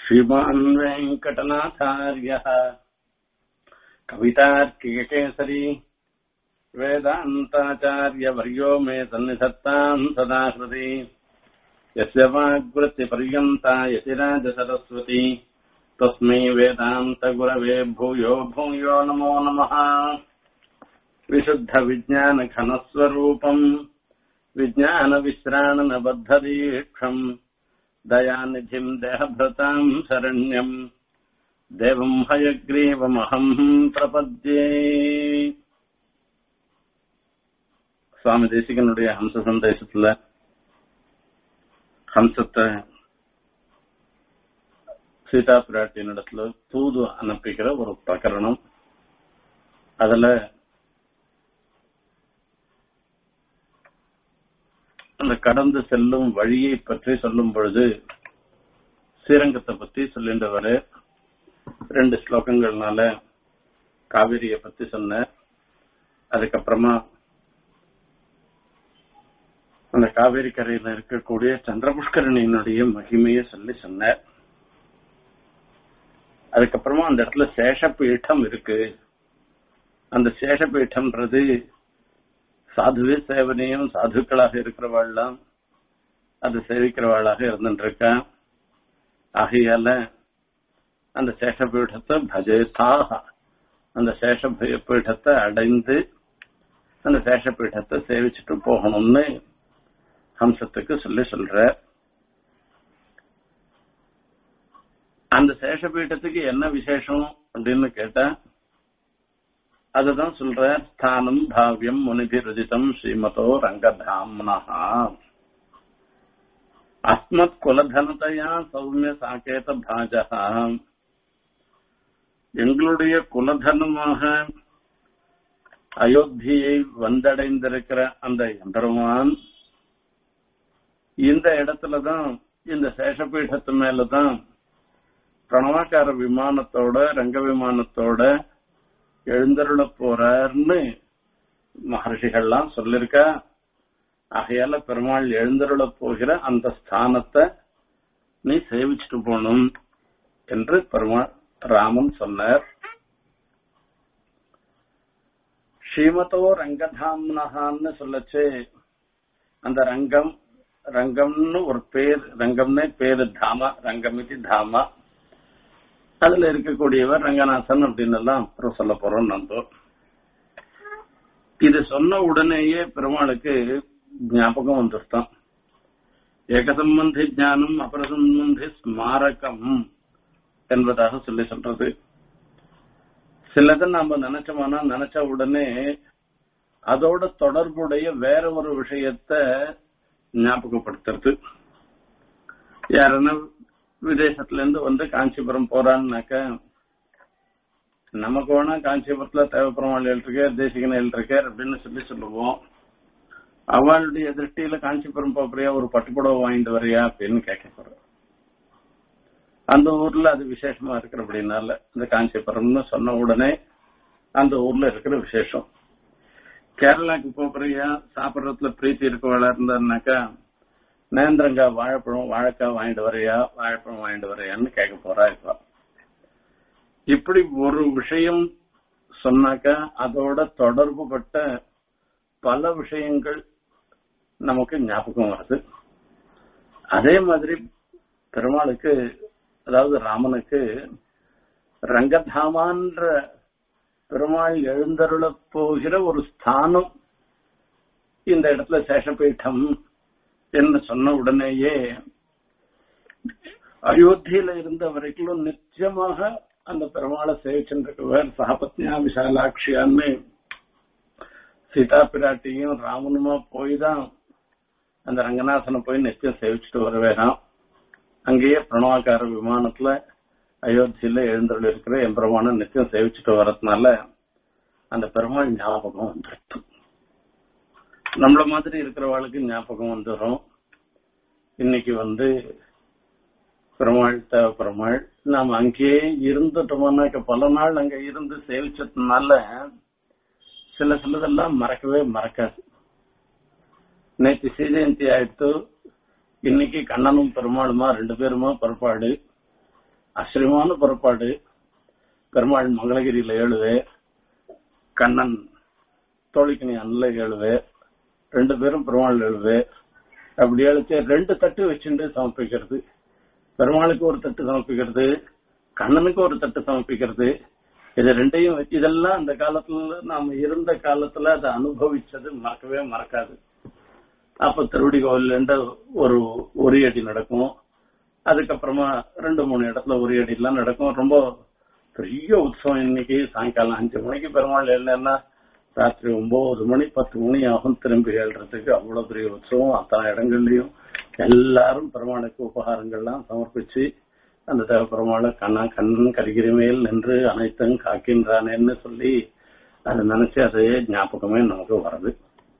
श्रीमान् वेङ्कटनाथार्यः कवितार्किककेसरी वेदान्ताचार्यवर्यो मे सन्निधत्ताम् सदा हृदि यस्य वाग्वृत्तिपर्यन्ता यतिराजसरस्वती तस्मै वेदान्तगुरवे भूयो भूयो नमो नमः विशुद्धविज्ञानघनस्वरूपम् विज्ञानविश्राणनबद्धदीक्षम् दयानिधिम् देहभृताम् शरण्यम् देवम् हयग्रीवमहम् பிரபத்யே சுவாமி தேசிகனுடைய ஹம்ச சந்தேசத்துல ஹம்சத்தை சீதா பிராட்டியினிடத்துல தூது அனுப்பிக்கிற ஒரு பிரகரணம் அதுல அந்த கடந்து செல்லும் வழியை பற்றி சொல்லும் பொழுது ஸ்ரீரங்கத்தை பத்தி சொல்லின்றவரு ரெண்டு ஸ்லோகங்கள்னால காவிரிய பத்தி சொன்ன அதுக்கப்புறமா அந்த காவேரி கரையில இருக்கக்கூடிய சந்திரபுஷ்கரணியினுடைய மகிமையை சொல்லி சொன்னார் அதுக்கப்புறமா அந்த இடத்துல சேஷபீட்டம் இருக்கு அந்த சேஷபீட்டம்ன்றது சாதுவே சேவனையும் சாதுக்களாக இருக்கிறவாள்லாம் அது சேவிக்கிறவாளாக இருந்துருக்கா ஆகையால அந்த சேஷபீடத்தை பஜேதாக அந்த சேஷபீடத்தை அடைந்து அந்த சேஷபீடத்தை சேவிச்சுட்டு போகணும்னு ஹம்சத்துக்கு சொல்லி சொல்ற அந்த சேஷபீட்டத்துக்கு என்ன விசேஷம் அப்படின்னு கேட்டா அதுதான் சொல்ற ஸ்தானம் பாவியம் முனிபிருதிதம் ஸ்ரீமதோ ரங்கதாம்னா அஸ்மத் குலதனதையா சௌமிய சாக்கேத பாஜா எங்களுடைய குலதனமாக அயோத்தியை வந்தடைந்திருக்கிற அந்த எம்பெருமான் இந்த இடத்துலதான் இந்த சேஷபீடத்து மேலதான் பிரணவாக்கார விமானத்தோட ரங்க விமானத்தோட எழுந்தருள போறார்னு மகர்ஷிகள்லாம் சொல்லிருக்கா ஆகையால பெருமாள் எழுந்தருள போகிற அந்த ஸ்தானத்தை நீ சேவிச்சுட்டு போகணும் என்று பெருமாள் ராமன் சொன்னார் ஸ்ரீமதோ ரங்கதாம்னஹான்னு சொல்லச்சு அந்த ரங்கம் ரங்கம்னு ஒரு பேர் ரங்கம்னே பேரு தாமா ரங்கமிதி தாமா அதுல இருக்கக்கூடியவர் ரங்கநாதன் அப்படின்னு எல்லாம் அப்புறம் சொல்ல போறோம் நம்ம இது சொன்ன உடனேயே பெருமாளுக்கு ஞாபகம் வந்துருத்தான் ஏகசம்பந்தி ஞானம் அபரசம்பந்தி ஸ்மாரகம் என்பதாக சொல்லி சொல்றது சிலதை நாம நினைச்சோம்னா நினைச்ச உடனே அதோட தொடர்புடைய வேற ஒரு விஷயத்த ஞாபகப்படுத்துறது யாருன்னா விதேசத்துல இருந்து வந்து காஞ்சிபுரம் போறான்னாக்க நமக்கு வேணா காஞ்சிபுரத்துல தேவப்பெருமாள் இருக்கார் தேசிகன் இருக்கார் அப்படின்னு சொல்லி சொல்லுவோம் அவளுடைய திருஷ்டியில காஞ்சிபுரம் போறியா ஒரு பட்டுப்புடவை வாங்கிட்டு வரியா அப்படின்னு கேட்க போறோம் அந்த ஊர்ல அது விசேஷமா இருக்கிற அப்படின்னால இந்த காஞ்சிபுரம்னு சொன்ன உடனே அந்த ஊர்ல இருக்கிற விசேஷம் கேரளாக்கு போறியா சாப்பிடறதுல பிரீத்தி இருக்கவளா இருந்தாருனாக்கா நேந்திரங்காய் வாழைப்பழம் வாழைக்காய் வாங்கிட்டு வரையா வாழைப்பழம் வாங்கிட்டு வரையான்னு கேட்க போறா இப்ப இப்படி ஒரு விஷயம் சொன்னாக்கா அதோட தொடர்பு பட்ட பல விஷயங்கள் நமக்கு ஞாபகம் வருது அதே மாதிரி பெருமாளுக்கு அதாவது ராமனுக்கு ரங்கதாமான்ற பெருமாள் எழுந்தருள போகிற ஒரு ஸ்தானம் இந்த இடத்துல சேஷபீட்டம் என்று சொன்ன உடனேயே அயோத்தியில இருந்த வரைக்கும் நிச்சயமாக அந்த பெருமாளை சேவிச்சுருக்கவர் சகபத்னியா விஷாலாட்சியான்னு சீதா பிராட்டியும் ராமனுமா போய் தான் அந்த ரங்கநாதனை போய் நிச்சயம் சேவிச்சுட்டு வருவேனாம் அங்கேயே பிரணவாக்கார விமானத்துல அயோத்தியில எழுந்தருள் இருக்கிற எம்பெருமானை நிச்சயம் சேவிச்சுட்டு வர்றதுனால அந்த பெருமாள் ஞாபகம் வந்துடுது நம்மள மாதிரி இருக்கிறவாளுக்கு ஞாபகம் வந்துடும் இன்னைக்கு வந்து பெருமாள் தேவ பெருமாள் நாம் அங்கேயே இருந்துட்டோம்னாக்க பல நாள் அங்க இருந்து சேவிச்சதுனால சில சிலதெல்லாம் மறக்கவே மறக்காது நேற்று ஸ்ரீஜெயந்தி ஆயிடுத்து இன்னைக்கு கண்ணனும் பெருமாளுமா ரெண்டு பேருமா புறப்பாடு ஆச்சரியமான புறப்பாடு பெருமாள் மங்களகிரியில ஏழுவே கண்ணன் தோழிக்கணி அண்ணல ஏழுவே ரெண்டு பேரும் பெருமாள் எழுவே அப்படி எழுத்து ரெண்டு தட்டு வச்சுட்டு சமர்ப்பிக்கிறது பெருமாளுக்கு ஒரு தட்டு சமர்ப்பிக்கிறது கண்ணனுக்கு ஒரு தட்டு சமர்ப்பிக்கிறது இது ரெண்டையும் வச்சு இதெல்லாம் அந்த காலத்துல நாம இருந்த காலத்துல அதை அனுபவிச்சது மறக்கவே மறக்காது அப்ப திருவடி கோவில் ஒரு ஒரு அடி நடக்கும் அதுக்கப்புறமா ரெண்டு மூணு இடத்துல ஒரு அடி எல்லாம் நடக்கும் ரொம்ப பெரிய உற்சவம் இன்னைக்கு சாயங்காலம் அஞ்சு மணிக்கு பெருமாள் இல்லைன்னா ராத்திரி ஒன்பது மணி பத்து மணி ஆகும் திரும்பி ஏழ்றதுக்கு அவ்வளவு பெரிய உற்சவம் அத்தனை இடங்கள்லயும் எல்லாரும் பெருமாளுக்கு உபகாரங்கள்லாம் சமர்ப்பிச்சு அந்த தேவ பெருமாளை கண்ணா கண்ணன் கரிகிரி மேல் நின்று அனைத்தும் காக்கின்றானேன்னு சொல்லி அதை நினைச்சு அதே ஞாபகமே நமக்கு வருது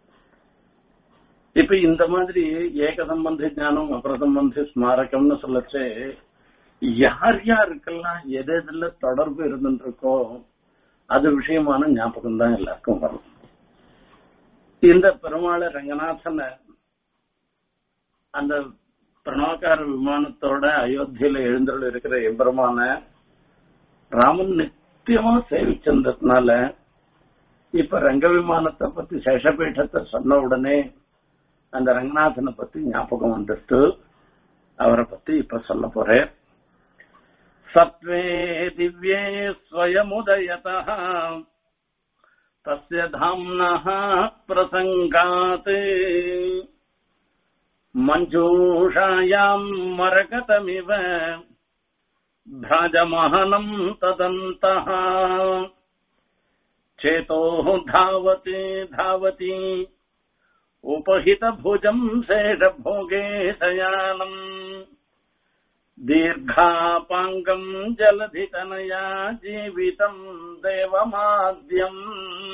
இப்ப இந்த மாதிரி ஏக சம்பந்தி ஞானம் அபரசம்பந்தி ஸ்மாரகம்னு சொல்லச்சு யார் யாருக்கெல்லாம் எது எதுல தொடர்பு இருந்துருக்கோ அது விஷயமான ஞாபகம் தான் எல்லாருக்கும் வரும் இந்த பெருமாளை ரங்கநாதனை அந்த பிரணவக்கார விமானத்தோட அயோத்தியில எழுந்தருள் இருக்கிற எம்பெருமான ராமன் நித்தியமா சேவிச்சிருந்ததுனால இப்ப ரங்க விமானத்தை பத்தி சேஷபீட்டத்தை சொன்ன உடனே அந்த ரங்கநாதனை பத்தி ஞாபகம் வந்துட்டு அவரை பத்தி இப்ப சொல்ல போறேன் சத்வே திவ்யே ஸ்வயமுதயத தஸ்ய தாம்னः பிரசங்காத் மஞ்சூஷாயாம் மரகதமிவ भ्राजमहनम् तदन्तः चेतोः धावति धावति उपहितभुजम् शेषभोगे शयानम् दीर्घापाङ्गम् जलधितनया जीवितम् देवमाद्यम्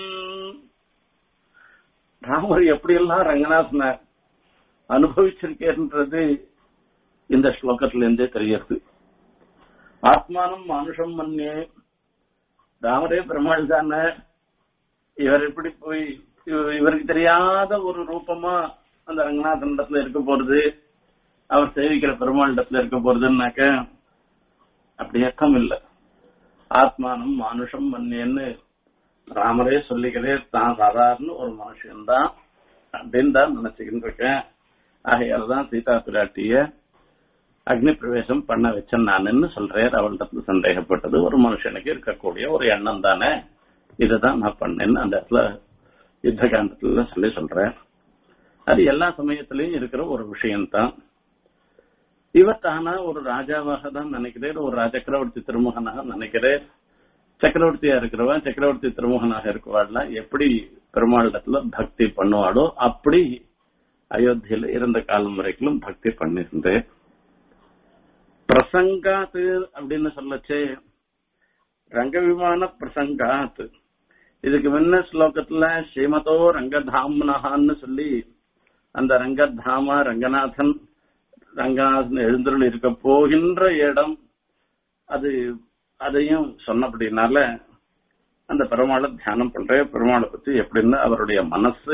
ராமர் எப்படியெல்லாம் ரங்கநாதனை அனுபவிச்சிருக்கேன்றது இந்த ஸ்லோகத்துல இருந்தே தெரியுது ஆத்மானம் மனுஷம் மன்னே ராமரே பெருமாள் தானே இவர் எப்படி போய் இவ- இவருக்கு தெரியாத ஒரு ரூபமா அந்த ரங்கநாதன் இடத்துல இருக்க போறது அவர் சேவிக்கிற பெருமாள் இடத்துல இருக்க போறதுன்னாக்க அப்படி அர்த்தம் இல்ல ஆத்மானம் மானுஷம் மன்னேன்னு ராமரே சொல்லிக்கிறேன் தான் சாதாரண ஒரு மனுஷன்தான் அப்படின்னு தான் நினைச்சுக்கிட்டு இருக்கேன் ஆகையால தான் சீதா பிராட்டிய அக்னி பிரவேசம் பண்ண வச்சேன் நானுன்னு சொல்றேன் அவள்கிட்ட சந்தேகப்பட்டது ஒரு மனுஷனுக்கு இருக்கக்கூடிய ஒரு எண்ணம் தானே இதுதான் நான் பண்ணேன்னு அந்த இடத்துல யுத்த காண்டத்துல சொல்லி சொல்றேன் அது எல்லா சமயத்திலயும் இருக்கிற ஒரு விஷயம்தான் இவர் தானா ஒரு ராஜாவாக தான் நினைக்கிறேன் ஒரு ராஜ சக்கரவர்த்தி திருமகனாக நினைக்கிறேன் சக்கரவர்த்தியா இருக்கிறவன் சக்கரவர்த்தி திருமகனாக இருக்கிறவாள்லாம் எப்படி பெருமாளிடத்துல பக்தி பண்ணுவாளோ அப்படி அயோத்தியில இருந்த காலம் வரைக்கும் பக்தி பண்ணிருந்தேன் பிரசங்காத்து அப்படின்னு சொல்லச்சே ரங்க விமான பிரசங்காத் இதுக்கு முன்ன ஸ்லோகத்துல ஸ்ரீமதோ ரங்கதாம்னஹான்னு சொல்லி அந்த ரங்கதாமா ரங்கநாதன் ரங்கநாதன் எழுந்தருள் இருக்க போகின்ற இடம் அது அதையும் சொன்னபடினால அந்த பெருமாளை தியானம் பண்றேன் பெருமாளை பத்தி எப்படின்னு அவருடைய மனசு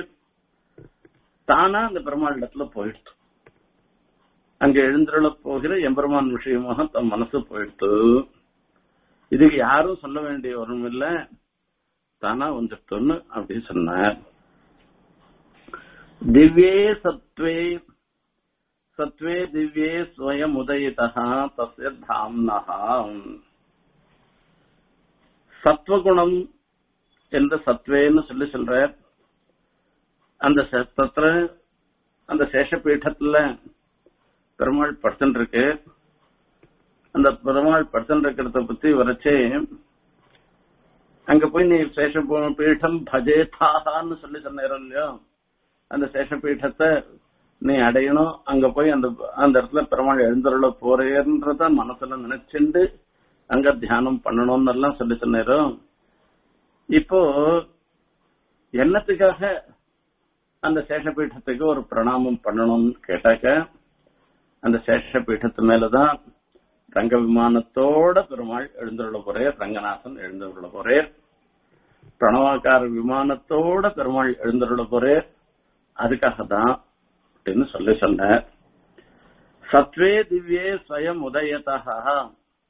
தானா அந்த பெருமாள் இடத்துல போயிடுச்சு அங்க எழுந்தருள போகிற எம்பெருமான் விஷயமாக தன் மனசு போயிடுத்து இதுக்கு யாரும் சொல்ல வேண்டிய ஒன்றும் இல்ல தானா வந்துட்டோன்னு அப்படி சொன்னார் திவ்யே சத்வே சத்வே திவ்யே ஸ்வயம் உதயிதா தஸ்ய தாம்னஹா சத்வகுணம் என்ற சத்வேன்னு சொல்லி சொல்ற அந்த சத்தத்துல அந்த சேஷபீட்டத்துல பெருமாள் படுத்துட்டு இருக்கு அந்த பெருமாள் படுத்துட்டு இருக்கிறத பத்தி வரைச்சே அங்க போய் நீ சேஷ பீடம் பஜேதான்னு சொல்லி சொன்னேன் இல்லையோ அந்த சேஷபீட்டத்தை நீ அடையணும் அங்க போய் அந்த அந்த இடத்துல பெருமாள் எழுந்தருள போறேன்றத மனசுல நினைச்சுண்டு அங்க தியானம் பண்ணணும்னு எல்லாம் சொல்லி சொன்னேரோ இப்போ என்னத்துக்காக அந்த சேஷபீட்டத்துக்கு ஒரு பிரணாமம் பண்ணணும்னு கேட்டாக்க அந்த சேஷபீட்டத்து மேலதான் ரங்க விமானத்தோட பெருமாள் எழுந்துள்ள போறே ரங்கநாதன் எழுந்துள்ள போறே பிரணவாக்கார விமானத்தோட பெருமாள் எழுந்துள்ள போறே அதுக்காக தான் அப்படின்னு சொல்லி சொன்னார் சத்வே திவ்யே ஸ்வயம் உதயதா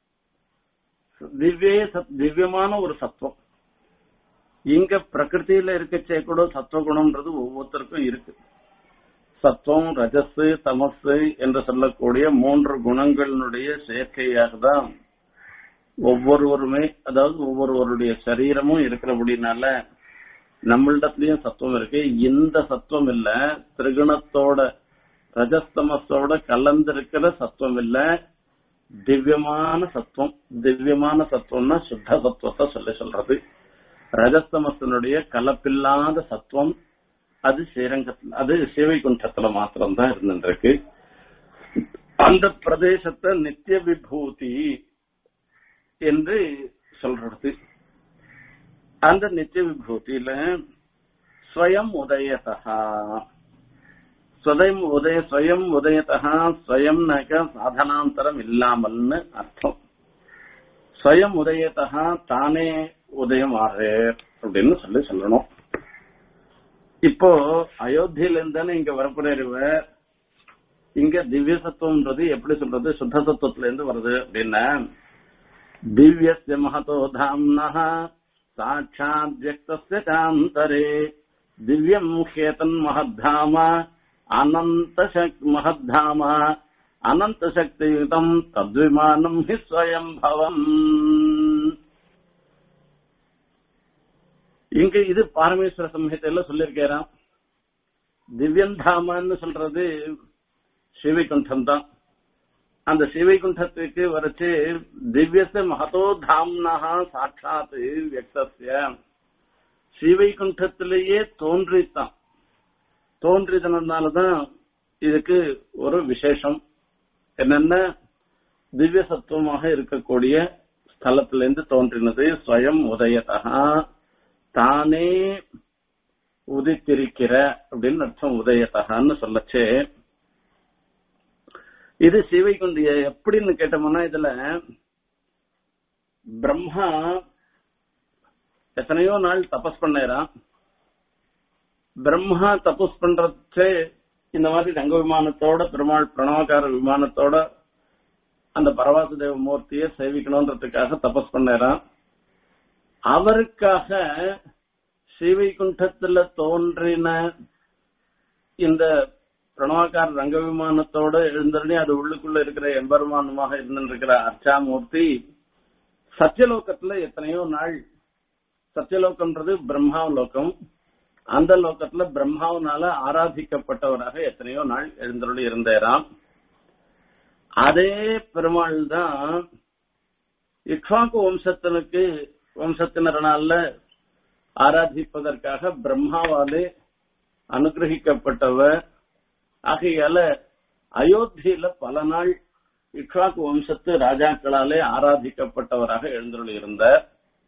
திவ்யே சத் திவ்யமான ஒரு சத்துவம் இங்க பிரகிருதியில இருக்கச்சே கூட சத்துவகுணம்ன்றது ஒவ்வொருத்தருக்கும் இருக்கு சத்துவம் ரஜஸ் தமசு என்று சொல்லக்கூடிய மூன்று குணங்களினுடைய சேர்க்கையாக தான் ஒவ்வொருவருமே அதாவது ஒவ்வொருவருடைய சரீரமும் இருக்கிறபடினால நம்மளிடத்துலயும் சத்துவம் இருக்கு இந்த சத்துவம் இல்ல திரிகுணத்தோட ரஜஸ்தமஸோட கலந்திருக்கிற சத்துவம் இல்ல திவ்யமான சத்துவம் திவ்யமான சத்துவம்னா சுத்த சத்துவத்தை சொல்லி சொல்றது ரஜஸ்தமசனுடைய கலப்பில்லாத சத்துவம் அது ஸ்ரீரங்கத்துல அது சிவைகுண்டத்துல மாத்திரம்தான் இருந்துருக்கு அந்த பிரதேசத்தை நித்திய விபூதி என்று சொல்றது அந்த நித்திய விபூதியில ஸ்வயம் உதயதா ஸ்வயம் உதய ஸ்வயம் உதயதா ஸ்வயம்னாக்க சாதனாந்தரம் இல்லாமல்னு அர்த்தம் ஸ்வயம் உதயதா தானே உதயம் ஆறு அப்படின்னு சொல்லி சொல்லணும் இப்போ அயோத்தியில இருந்தானே இங்க வரப்படுறவ இங்க திவ்ய சத்துவம்ன்றது எப்படி சொல்றது சுத்த சத்துவத்துல இருந்து வருது அப்படின்னா திவ்யஸ்ய மகதோ தாம்னः சாட்சாத் வியக்தஸ்ய சாந்தரே திவ்யம் ஹேதன் மகத்தாம அனந்த சக் மகத்தாம அனந்த சக்தியுதம் தத்விமானம் ஹி ஸ்வயம் பவம் இங்க இது பாரமேஸ்வர சம்ஹிதையில சொல்லியிருக்கிறான் திவ்யந்தாமன்னு சொல்றது சிவைகுண்டம் தான் அந்த சிவைகுண்டத்துக்கு வரைச்சு திவ்யச மகதோ தாம்னஹா சாட்சாத் வியக்தஸ்ய ஸ்ரீவைகுண்டத்திலேயே தோன்றித்தான் தோன்றிதனாலதான் இதுக்கு ஒரு விசேஷம் என்னென்ன திவ்ய சத்துவமாக இருக்கக்கூடிய ஸ்தலத்திலிருந்து தோன்றினது ஸ்வயம் உதயதா தானே உதித்திருக்கிற அப்படின்னு அர்த்தம் உதயத்தகான்னு சொல்லச்சே இது சிவைகுண்டிய எப்படின்னு கேட்டோம்னா இதுல பிரம்மா எத்தனையோ நாள் தபஸ் பண்ணாராம் பிரம்மா தபஸ் பண்றச்சே இந்த மாதிரி ரங்க விமானத்தோட பெருமாள் பிரணவகார விமானத்தோட அந்த பரவாசுதேவ மூர்த்தியை சேவிக்கணும்ன்றதுக்காக தபஸ் பண்ணாராம் அவருக்காக ஸ்ரீவைகுண்டத்துல தோன்றின இந்த பிரணவாக்கார ரங்க விமானத்தோட எழுந்தருளி அது உள்ளுக்குள்ள இருக்கிற எம்பெருமானமாக இருந்திருக்கிற அர்ச்சாமூர்த்தி சத்தியலோகத்துல எத்தனையோ நாள் சத்தியலோகம்ன்றது பிரம்மா லோகம் அந்த லோகத்துல பிரம்மாவனால ஆராதிக்கப்பட்டவராக எத்தனையோ நாள் எழுந்தருளி இருந்தாராம் அதே பெருமாள் தான் இக்ஷாக்கு வம்சத்தினுக்கு வம்சத்தினரனால ஆராதிப்பதற்காக பிரம்மாவாலே அனுகிரகிக்கப்பட்டவர் ஆகையால அயோத்தியில பல நாள் இக்ஷாக்கு வம்சத்து ராஜாக்களாலே ஆராதிக்கப்பட்டவராக எழுந்துள்ள இருந்தார்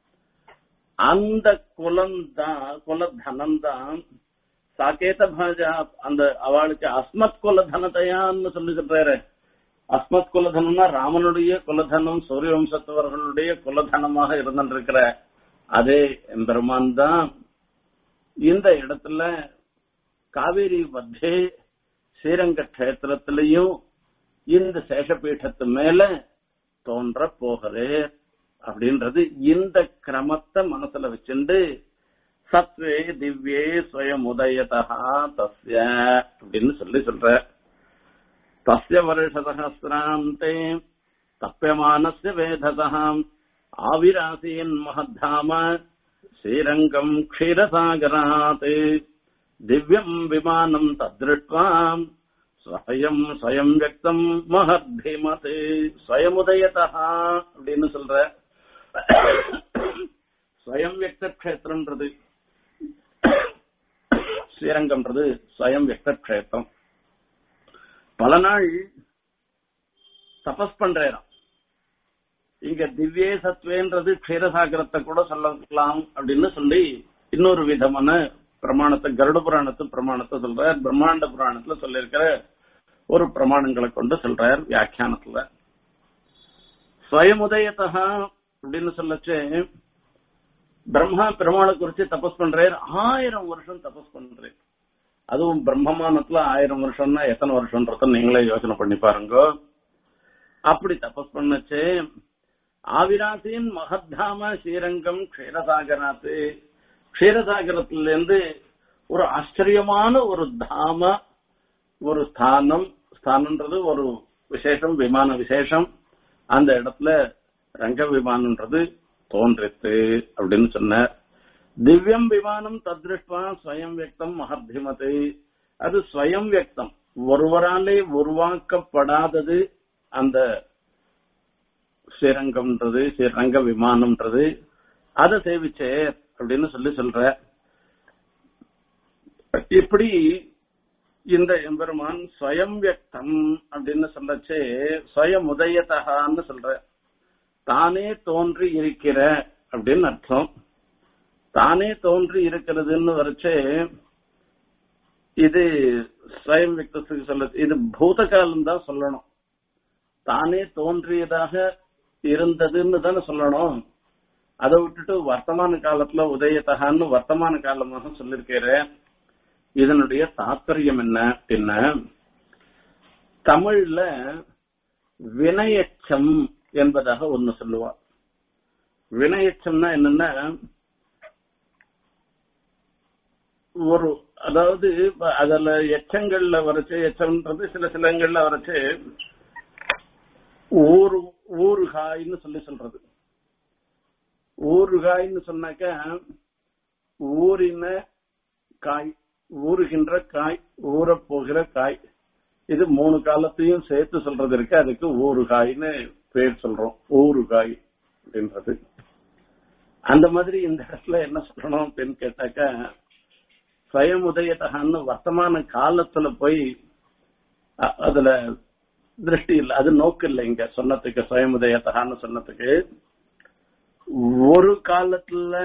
அந்த குலம்தான் குலதனம் தான் சாக்கேத பாஜா அந்த அவளுக்கு அஸ்மத் குலதனத்தையான்னு சொல்லி சொல்றாரு அஸ்மத் குலதனம்னா ராமனுடைய குலதனம் சூரிய வம்சத்தவர்களுடைய குலதனமாக இருந்திருக்கிற அதே எம்பெருமான் தான் இந்த இடத்துல காவேரி மத்தியே ஸ்ரீரங்க கஷேத்திரத்திலையும் இந்த சேஷபீഠத்து மேல தோன்ற போகிறே அப்படின்றது இந்த கிரமத்தை மனசுல வச்சுண்டு சத்வே திவ்யே ஸ்வயம் உதயதா தஸ்ய அப்படின்னு சொல்லி சொல்ற தஸ்ய வருஷசகசிராந்தே தப்பியமானஸ்ய வேததः ஆவிராசீன் மகத்தாம ஸ்ரீரங்கம் க்ஷீரசாகராத் திவ்யம் விமானம் தத்ருஷ்வா ஸ்வயம் ஸ்வயம் வியக்தம் மகத்தீமத் ஸ்வயமுதயதா அப்படின்னு சொல்ற ஸ்வயம் வியக்த கஷேத்திரம்ன்றது ஸ்ரீரங்கம்ன்றது ஸ்வயம் வியக்த கஷேத்திரம் பல நாள் தபஸ் பண்றாராம் இங்க திவ்யே சத்வேன்றது க்ஷீரசாகரத்தை கூட சொல்லலாம் அப்படின்னு சொல்லி இன்னொரு விதமான பிரமாணத்தை கருட புராணத்து பிரமாணத்தை சொல்றார் பிரம்மாண்ட புராணத்துல சொல்லியிருக்கிற ஒரு பிரமாணங்களை கொண்டு சொல்றார் வியாக்கியானத்துல ஸ்வயமுதயத்தா அப்படின்னு சொல்லச்சு பிரம்மா பெருமாளை குறிச்சு தபஸ் பண்றார் ஆயிரம் வருஷம் தபஸ் பண்றேன் அதுவும் பிரம்மமானத்துல ஆயிரம் வருஷம்னா எத்தனை வருஷம்ன்றத நீங்களே யோசனை பண்ணி பாருங்க அப்படி தபஸ் பண்ணச்சு ஆவிராசின் மகத்தாம ஸ்ரீரங்கம் க்ஷீரசாகராத்து க்ஷீரசாகரத்திலிருந்து ஒரு ஆச்சரியமான ஒரு தாம ஒரு ஸ்தானம் ஸ்தானம்ன்றது ஒரு விசேஷம் விமான விசேஷம் அந்த இடத்துல ரங்க விமானம்ன்றது தோன்றித்து அப்படின்னு சொன்னார் திவ்யம் விமானம் தத்ருஷ்வா ஸ்வயம் வியக்தம் மகர்திமது அது ஸ்வயம் வியக்தம் ஒருவராலே உருவாக்கப்படாதது அந்த ஸ்ரீரங்கம்ன்றது ஸ்ரீரங்க விமானம்ன்றது அதை சேவிச்சே அப்படின்னு சொல்லி சொல்ற இப்படி இந்த எம்பெருமான் ஸ்வயம் வியக்தம் அப்படின்னு சொல்லச்சே ஸ்வயம் உதயதகான்னு சொல்ற தானே தோன்றி இருக்கிற அப்படின்னு அர்த்தம் தானே தோன்றி இருக்கிறதுன்னு வரைச்சே இது ஸ்வயம் வியக்தத்துக்கு சொல்ல இது பூத காலம் தான் சொல்லணும் தானே தோன்றியதாக இருந்ததுன்னு தானே சொல்லணும் அதை விட்டுட்டு வர்த்தமான காலத்துல உதயத்தகான்னு வர்த்தமான காலமாக சொல்லிருக்கிறேன் இதனுடைய தாத்பரியம் என்ன அப்படின்னா தமிழ்ல வினையச்சம் என்பதாக ஒண்ணு சொல்லுவார் வினையச்சம்னா என்னன்னா ஒரு அதாவது அதுல எச்சங்கள்ல வரைச்சு எச்சம்ன்றது சில சிலங்கள்ல வரைச்சு ஊரு ஊறுகாய்ன்னு சொல்லி சொல்றது ஊறுகாய்ன்னு சொன்னாக்க ஊறின காய் ஊறுகின்ற காய் ஊறப் போகிற காய் இது மூணு காலத்தையும் சேர்த்து சொல்றது இருக்கு அதுக்கு ஊறுகாய்னு பேர் சொல்றோம் ஊறுகாய் அப்படின்றது அந்த மாதிரி இந்த இடத்துல என்ன சொல்லணும் அப்படின்னு கேட்டாக்கா ஸ்வயம் உதயத்தகான்னு வர்த்தமான காலத்துல போய் அ- அதுல திருஷ்டி இல்லை அது நோக்கு இல்லை இங்க சொன்னதுக்கு ஸ்வயம் உதயத்தகான்னு சொன்னதுக்கு ஒரு காலத்துல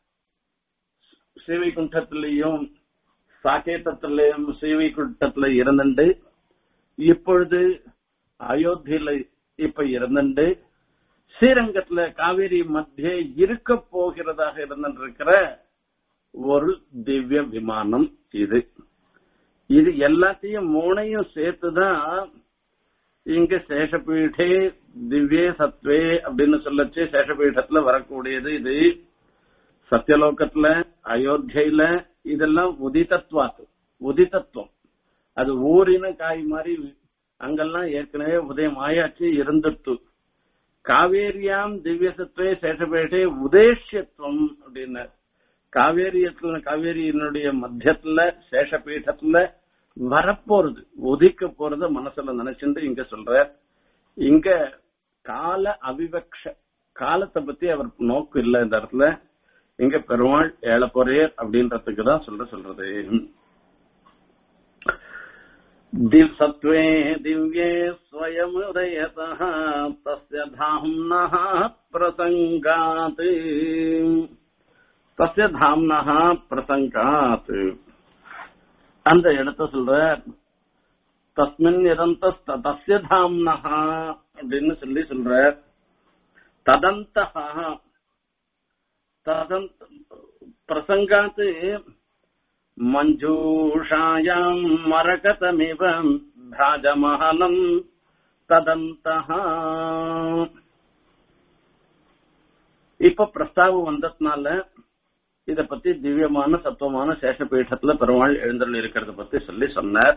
ஸ்ரீவைகுண்டத்திலையும் சாகேதத்திலையும் ஸ்ரீவைகுண்டத்துல இருந்துண்டு இப்பொழுது அயோத்தியில இப்ப இருந்துண்டு ஸ்ரீரங்கத்துல காவேரி மத்தியே இருக்க போகிறதாக இருந்திருக்கிற ஒரு திவ்ய விமானம் இது இது எல்லாத்தையும் மூணையும் சேர்த்துதான் இங்க சேஷபீடே திவ்யே சத்வே அப்படின்னு சொல்லச்சு சேஷபீடத்துல வரக்கூடியது இது சத்தியலோகத்துல அயோத்தியில இதெல்லாம் உதிதத்வாத்து உதிதத்துவம் அது ஊரின காய் மாதிரி அங்கெல்லாம் ஏற்கனவே உதயம் ஆயாச்சு இருந்துட்டு காவேரியாம் திவ்ய சத்வே சேஷபேட்டே உதேஷ்யத்துவம் அப்படின்னார் காவேரியத்துல காவேரியினுடைய மத்தியத்துல சேஷபீடத்துல வரப்போறது உதிக்க போறத மனசுல நினைச்சுட்டு இங்க சொல்ற இங்க கால அவிவக்ஷ காலத்தை பத்தி அவர் நோக்கு இல்ல இந்த இடத்துல இங்க பெருமாள் ஏழ போறேர் அப்படின்றதுக்கு தான் சொல்ற சொல்றது दिव सत्त्वे दिव्ये स्वयमुदयतः तस्य धाम्नः प्रसङ्गात् तस्य धाम्नः प्रसङ्गात् அந்த இடத்த சொல்ற தஸ்மின் நிரந்த தஸ்ய தாம்னஹா அப்படின்னு சொல்லி சொல்ற ததந்தஹா ததந்த பிரசங்காத்து மஞ்சூஷாயாம் மரகதமிவ பிராஜமஹலம் ததந்தஹ இப்ப பிரஸ்தாபம் வந்ததுனால இத பத்தி திவ்யமான சத்துவமான சேஷபீഠத்துல பெருமாள் எழுந்தருள் இருக்கிறத பத்தி சொல்லி சொன்னார்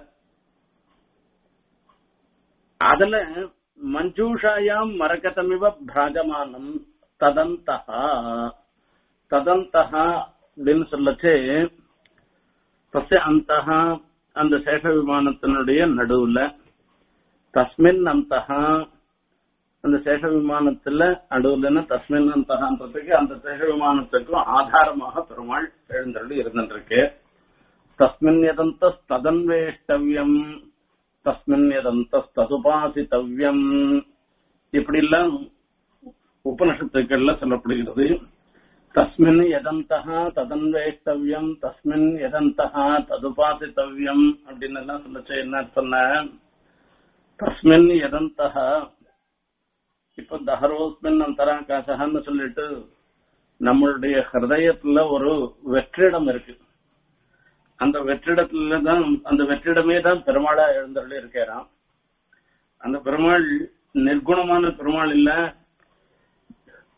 அதுல மஞ்சூஷாயாம் மரகதமிவ பிராஜமானம் ததந்தஹா ததந்தஹா அப்படின்னு சொல்லச்சு தஸ்ய அந்தஹ அந்த சேஷ விமானத்தினுடைய நடுவுல தஸ்மின் அந்தஹா அந்த சேஷ விமானத்துல நடுவுலன்னா தஸ்மின் அந்தகான்றதுக்கு அந்த சேஷ விமானத்துக்கும் ஆதாரமாக பெருமாள் எழுந்தருளி இருந்துருக்கு தஸ்மின் எதந்த ததன்வேஷ்டவியம் தஸ்மின் எதந்த ததுபாசித்தவ்யம் இப்படி எல்லாம் உபனிஷத்துக்கள்ல சொல்லப்படுகிறது தஸ்மின் எதந்தகா ததன்வேஷ்டவியம் தஸ்மின் எதந்தகா ததுபாசித்தவ்யம் அப்படின்னு எல்லாம் சொல்லச்சு என்ன சொன்ன தஸ்மின் எதந்தகா இப்ப தஹரோஸ்மின் அந்தராகாசகான்னு சொல்லிட்டு நம்மளுடைய ஹிருதயத்துல ஒரு வெற்றிடம் இருக்கு அந்த வெற்றிடத்துல தான் அந்த வெற்றிடமே தான் பெருமாளா எழுந்தருளி இருக்கிறான் அந்த பெருமாள் நிர்குணமான பெருமாள் இல்ல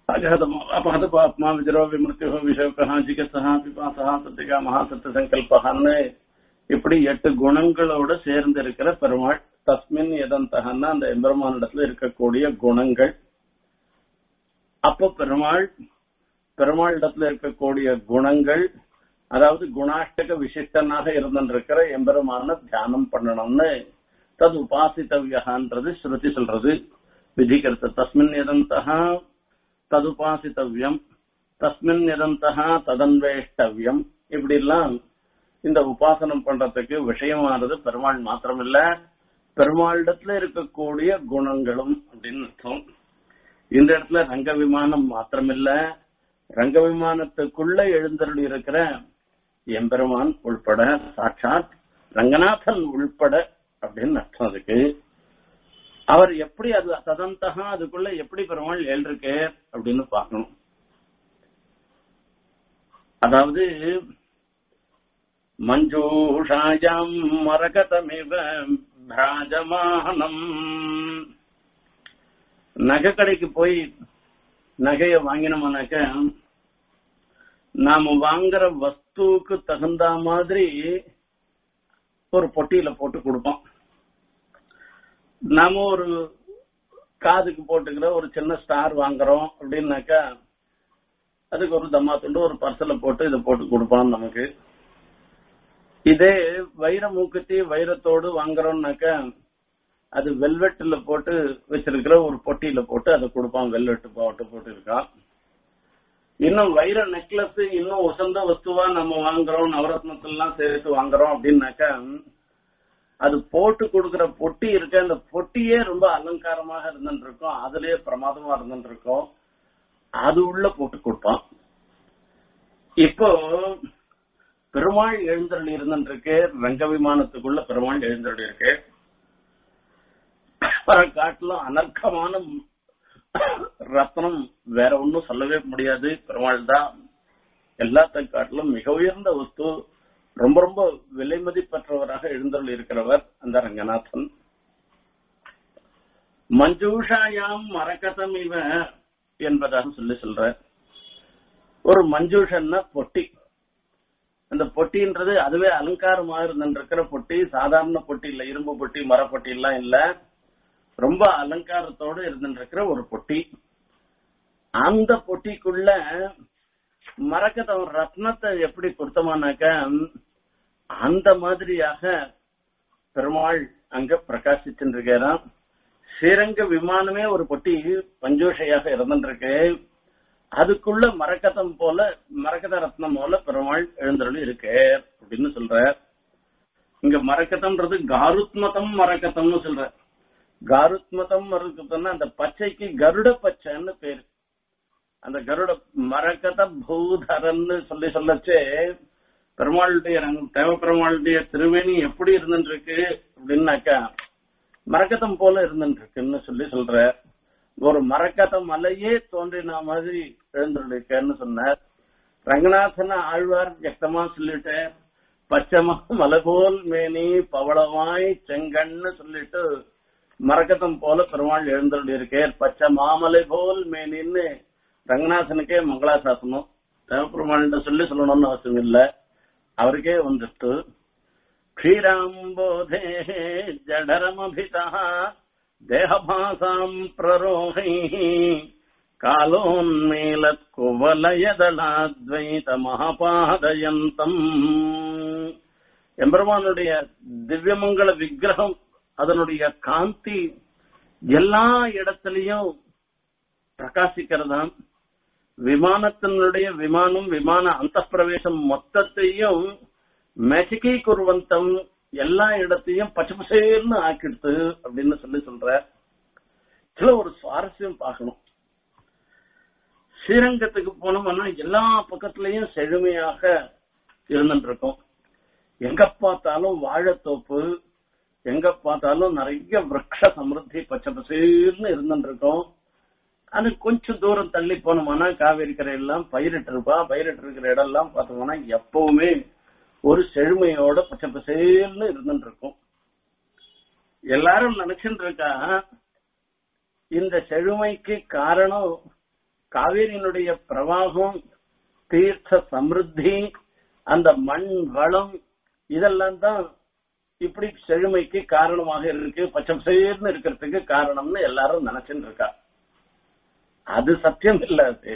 அபகத பாப்மா விஜரோ விமிருத்தியோ விஷோகா ஜிகசா பிபாசா சத்திகா மகாசத்த சங்கல்பகான்னு இப்படி எட்டு குணங்களோட சேர்ந்து இருக்கிற பெருமாள் தஸ்மின் எதந்தகன்னா அந்த எம்பெருமானிடத்துல இருக்கக்கூடிய குணங்கள் அப்ப பெருமாள் பெருமாளிடத்துல இருக்கக்கூடிய குணங்கள் அதாவது குணாஷ்டக விசிஷ்டனாக இருந்திருக்கிற எம்பெருமான தியானம் பண்ணணும்னு தது உபாசித்தவியகான்றது ஸ்ருதி சொல்றது விதிக்கிறது தஸ்மின் எதந்தகா ததுபாசித்தவ்யம் தஸ்மின் நிரந்தகா ததன்வேஷ்டவ்யம் இப்படி எல்லாம் இந்த உபாசனம் பண்றதுக்கு விஷயமானது பெருமாள் மாத்திரமில்ல பெருமாளிடத்துல இருக்கக்கூடிய குணங்களும் அப்படின்னு அர்த்தம் இந்த இடத்துல ரங்க விமானம் மாத்திரமில்ல ரங்க விமானத்துக்குள்ள எழுந்தருள் இருக்கிற எம்பெருமான் உள்பட சாட்சாத் ரங்கநாதன் உள்பட அப்படின்னு அர்த்தம் அதுக்கு அவர் எப்படி அது ததந்தகா அதுக்குள்ள எப்படி பெருமாள் ஏழ்ருக்கு அப்படின்னு பார்க்கணும் அதாவது மஞ்சூஷாயாம் மரகதமிவ பிராஜமானம் நகை கடைக்கு போய் நகைய வாங்கினோம்னாக்க நாம வாங்குற வஸ்துவுக்கு தகுந்த மாதிரி ஒரு பொட்டியில போட்டு கொடுப்போம் நாம ஒரு காதுக்கு போட்டுக்கிற ஒரு சின்ன ஸ்டார் வாங்குறோம் அப்படின்னாக்கா அதுக்கு ஒரு தம்மா துண்டு ஒரு பர்சல போட்டு இதை போட்டு கொடுப்பான் நமக்கு இதே வைர மூக்குத்தி வைரத்தோடு வாங்குறோம்னாக்கா அது வெல்வெட்ல போட்டு வச்சிருக்கிற ஒரு பொட்டியில போட்டு அதை கொடுப்பான் வெல்வெட்டு போட்டு போட்டு இருக்கான் இன்னும் வைர நெக்லஸ் இன்னும் உசந்த வஸ்துவா நம்ம வாங்குறோம் நவரத்னத்தெல்லாம் சேர்த்து வாங்குறோம் அப்படின்னாக்கா அது போட்டு கொடுக்கிற பொட்டி இருக்க அந்த பொட்டியே ரொம்ப அலங்காரமாக இருந்துட்டு இருக்கும் அதுலயே பிரமாதமா இருந்துட்டு இருக்கும் அது உள்ள போட்டு கொடுப்பான் இப்போ பெருமாள் எழுந்தருள் இருந்துட்டு இருக்கு ரங்க விமானத்துக்குள்ள பெருமாள் எழுந்தருள் இருக்கு காட்டிலும் அனர்க்கமான ரத்னம் வேற ஒன்னும் சொல்லவே முடியாது பெருமாள் தான் எல்லாத்த காட்டிலும் மிக உயர்ந்த வஸ்து ரொம்ப ரொம்ப விலை மதிப்பற்றவராக எழுந்தருள் இருக்கிறவர் அந்த ரங்கநாதன் மஞ்சூஷாயாம் மரகதம் இவ என்பதாக சொல்லி சொல்ற ஒரு மஞ்சூஷன்னா பொட்டி அந்த பொட்டின்றது அதுவே அலங்காரமாக இருந்திருக்கிற பொட்டி சாதாரண பொட்டி இல்ல இரும்பு பொட்டி மரப்பொட்டி எல்லாம் இல்ல ரொம்ப அலங்காரத்தோடு இருந்திருக்கிற ஒரு பொட்டி அந்த பொட்டிக்குள்ள மரக்கதம் ரத்னத்தை எப்படி பொருத்தமானாக்க அந்த மாதிரியாக பெருமாள் அங்க பிரகாசிச்சுருக்கிறான் ஸ்ரீரங்க விமானமே ஒரு பொட்டி பஞ்சோஷையாக இருந்துருக்கு அதுக்குள்ள மரக்கதம் போல மரகத ரத்னம் போல பெருமாள் எழுந்தருள் இருக்கு அப்படின்னு சொல்ற இங்க மரக்கதம்ன்றது காருத்மதம் மரக்கதம்னு சொல்ற காருத்மதம் மரக்கதம்னா அந்த பச்சைக்கு கருட பச்சைன்னு பேரு அந்த கருட மரகத பூதரன்னு சொல்லி சொல்லச்சே பெருமாளுடைய தேவ பெருமாளுடைய திருவேணி எப்படி இருந்துருக்கு அப்படின்னாக்கா மரக்கதம் போல இருந்துருக்குன்னு சொல்லி சொல்ற ஒரு மரக்கத மலையே தோன்றின மாதிரி எழுந்துருக்கேன்னு சொன்னார் ரங்கநாதன ஆழ்வார் வியக்தமா சொல்லிட்டு பச்சமா மலை போல் மேனி பவளமாய் செங்கன்னு சொல்லிட்டு மரக்கதம் போல பெருமாள் எழுந்துள்ள இருக்கே பச்சை மாமலை போல் மேனின்னு ரங்கநாதனுக்கே மங்களாசாசனம் தேவப்பெருமாள்கிட்ட சொல்லி சொல்லணும்னு அவசியம் இல்ல அவருக்கே வந்துட்டு க்ஷீராம்போதே ஜடரமபிதா தேகபாசாம் பிரரோகை காலோன்மேலத் குவலயதளாத்வைத மகாபாதயந்தம் எம்பெருமானுடைய திவ்யமங்கள விக்கிரகம் அதனுடைய காந்தி எல்லா இடத்திலையும் பிரகாசிக்கிறதாம் விமானத்தினுடைய விமானம் விமான அந்த பிரவேசம் மொத்தத்தையும் மெசகி குருவந்தம் எல்லா இடத்தையும் பச்சை பசேர்னு ஆக்கிடுத்து அப்படின்னு சொல்லி சொல்ற சில ஒரு சுவாரஸ்யம் பார்க்கணும் ஸ்ரீரங்கத்துக்கு போனோம்னா எல்லா பக்கத்துலயும் செழுமையாக இருந்துட்டு இருக்கும் எங்க பார்த்தாலும் வாழைத்தோப்பு எங்க பார்த்தாலும் நிறைய விரக்ஷ சமிருத்தி பச்சை பசேர்னு இருந்துட்டு இருக்கும் அது கொஞ்சம் தூரம் தள்ளி போனோம்னா காவேரி கரையெல்லாம் பயிரிட்டு இருப்பா பயிரிட்டு இருக்கிற இடம் எல்லாம் பார்த்தோம்னா எப்பவுமே ஒரு செழுமையோட பச்சை பசேல்னு இருந்துட்டு இருக்கும் எல்லாரும் நினைச்சுட்டு இருக்கா இந்த செழுமைக்கு காரணம் காவேரியினுடைய பிரவாகம் தீர்த்த சமிருத்தி அந்த மண் வளம் இதெல்லாம் தான் இப்படி செழுமைக்கு காரணமாக இருக்கு பச்சை சேர்ந்து இருக்கிறதுக்கு காரணம்னு எல்லாரும் நினைச்சுட்டு இருக்கா அது சத்தியம் இல்ல அது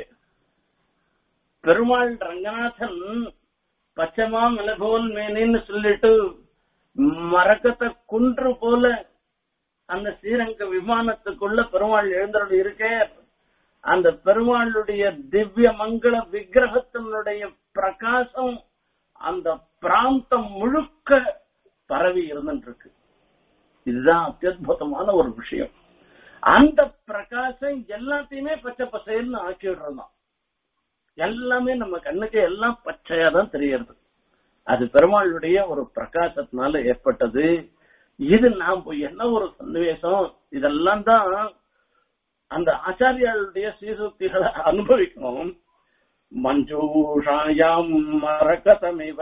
பெருமாள் ரங்கநாதன் பச்சைமா மிளகோல் மேனின்னு சொல்லிட்டு மரக்கத்தை குன்று போல அந்த ஸ்ரீரங்க விமானத்துக்குள்ள பெருமாள் எழுந்தருள் இருக்கே அந்த பெருமாளுடைய திவ்ய மங்கள விக்கிரகத்தினுடைய பிரகாசம் அந்த பிராந்தம் முழுக்க பரவி இருந்துருக்கு இதுதான் அத்தியுதமான ஒரு விஷயம் அந்த பிரகாசம் எல்லாத்தையுமே பச்சை பசைன்னு ஆக்கி விடுறதாம் எல்லாமே நம்ம கண்ணுக்கு எல்லாம் பச்சையா தான் தெரியறது அது பெருமாளுடைய ஒரு பிரகாசத்தினால ஏற்பட்டது இது நாம் என்ன ஒரு சன்னிவேசம் இதெல்லாம் தான் அந்த ஆச்சாரியாளுடைய சீசுக்திகளை அனுபவிக்கணும் மஞ்சூஷாயாம் மரகதமிவ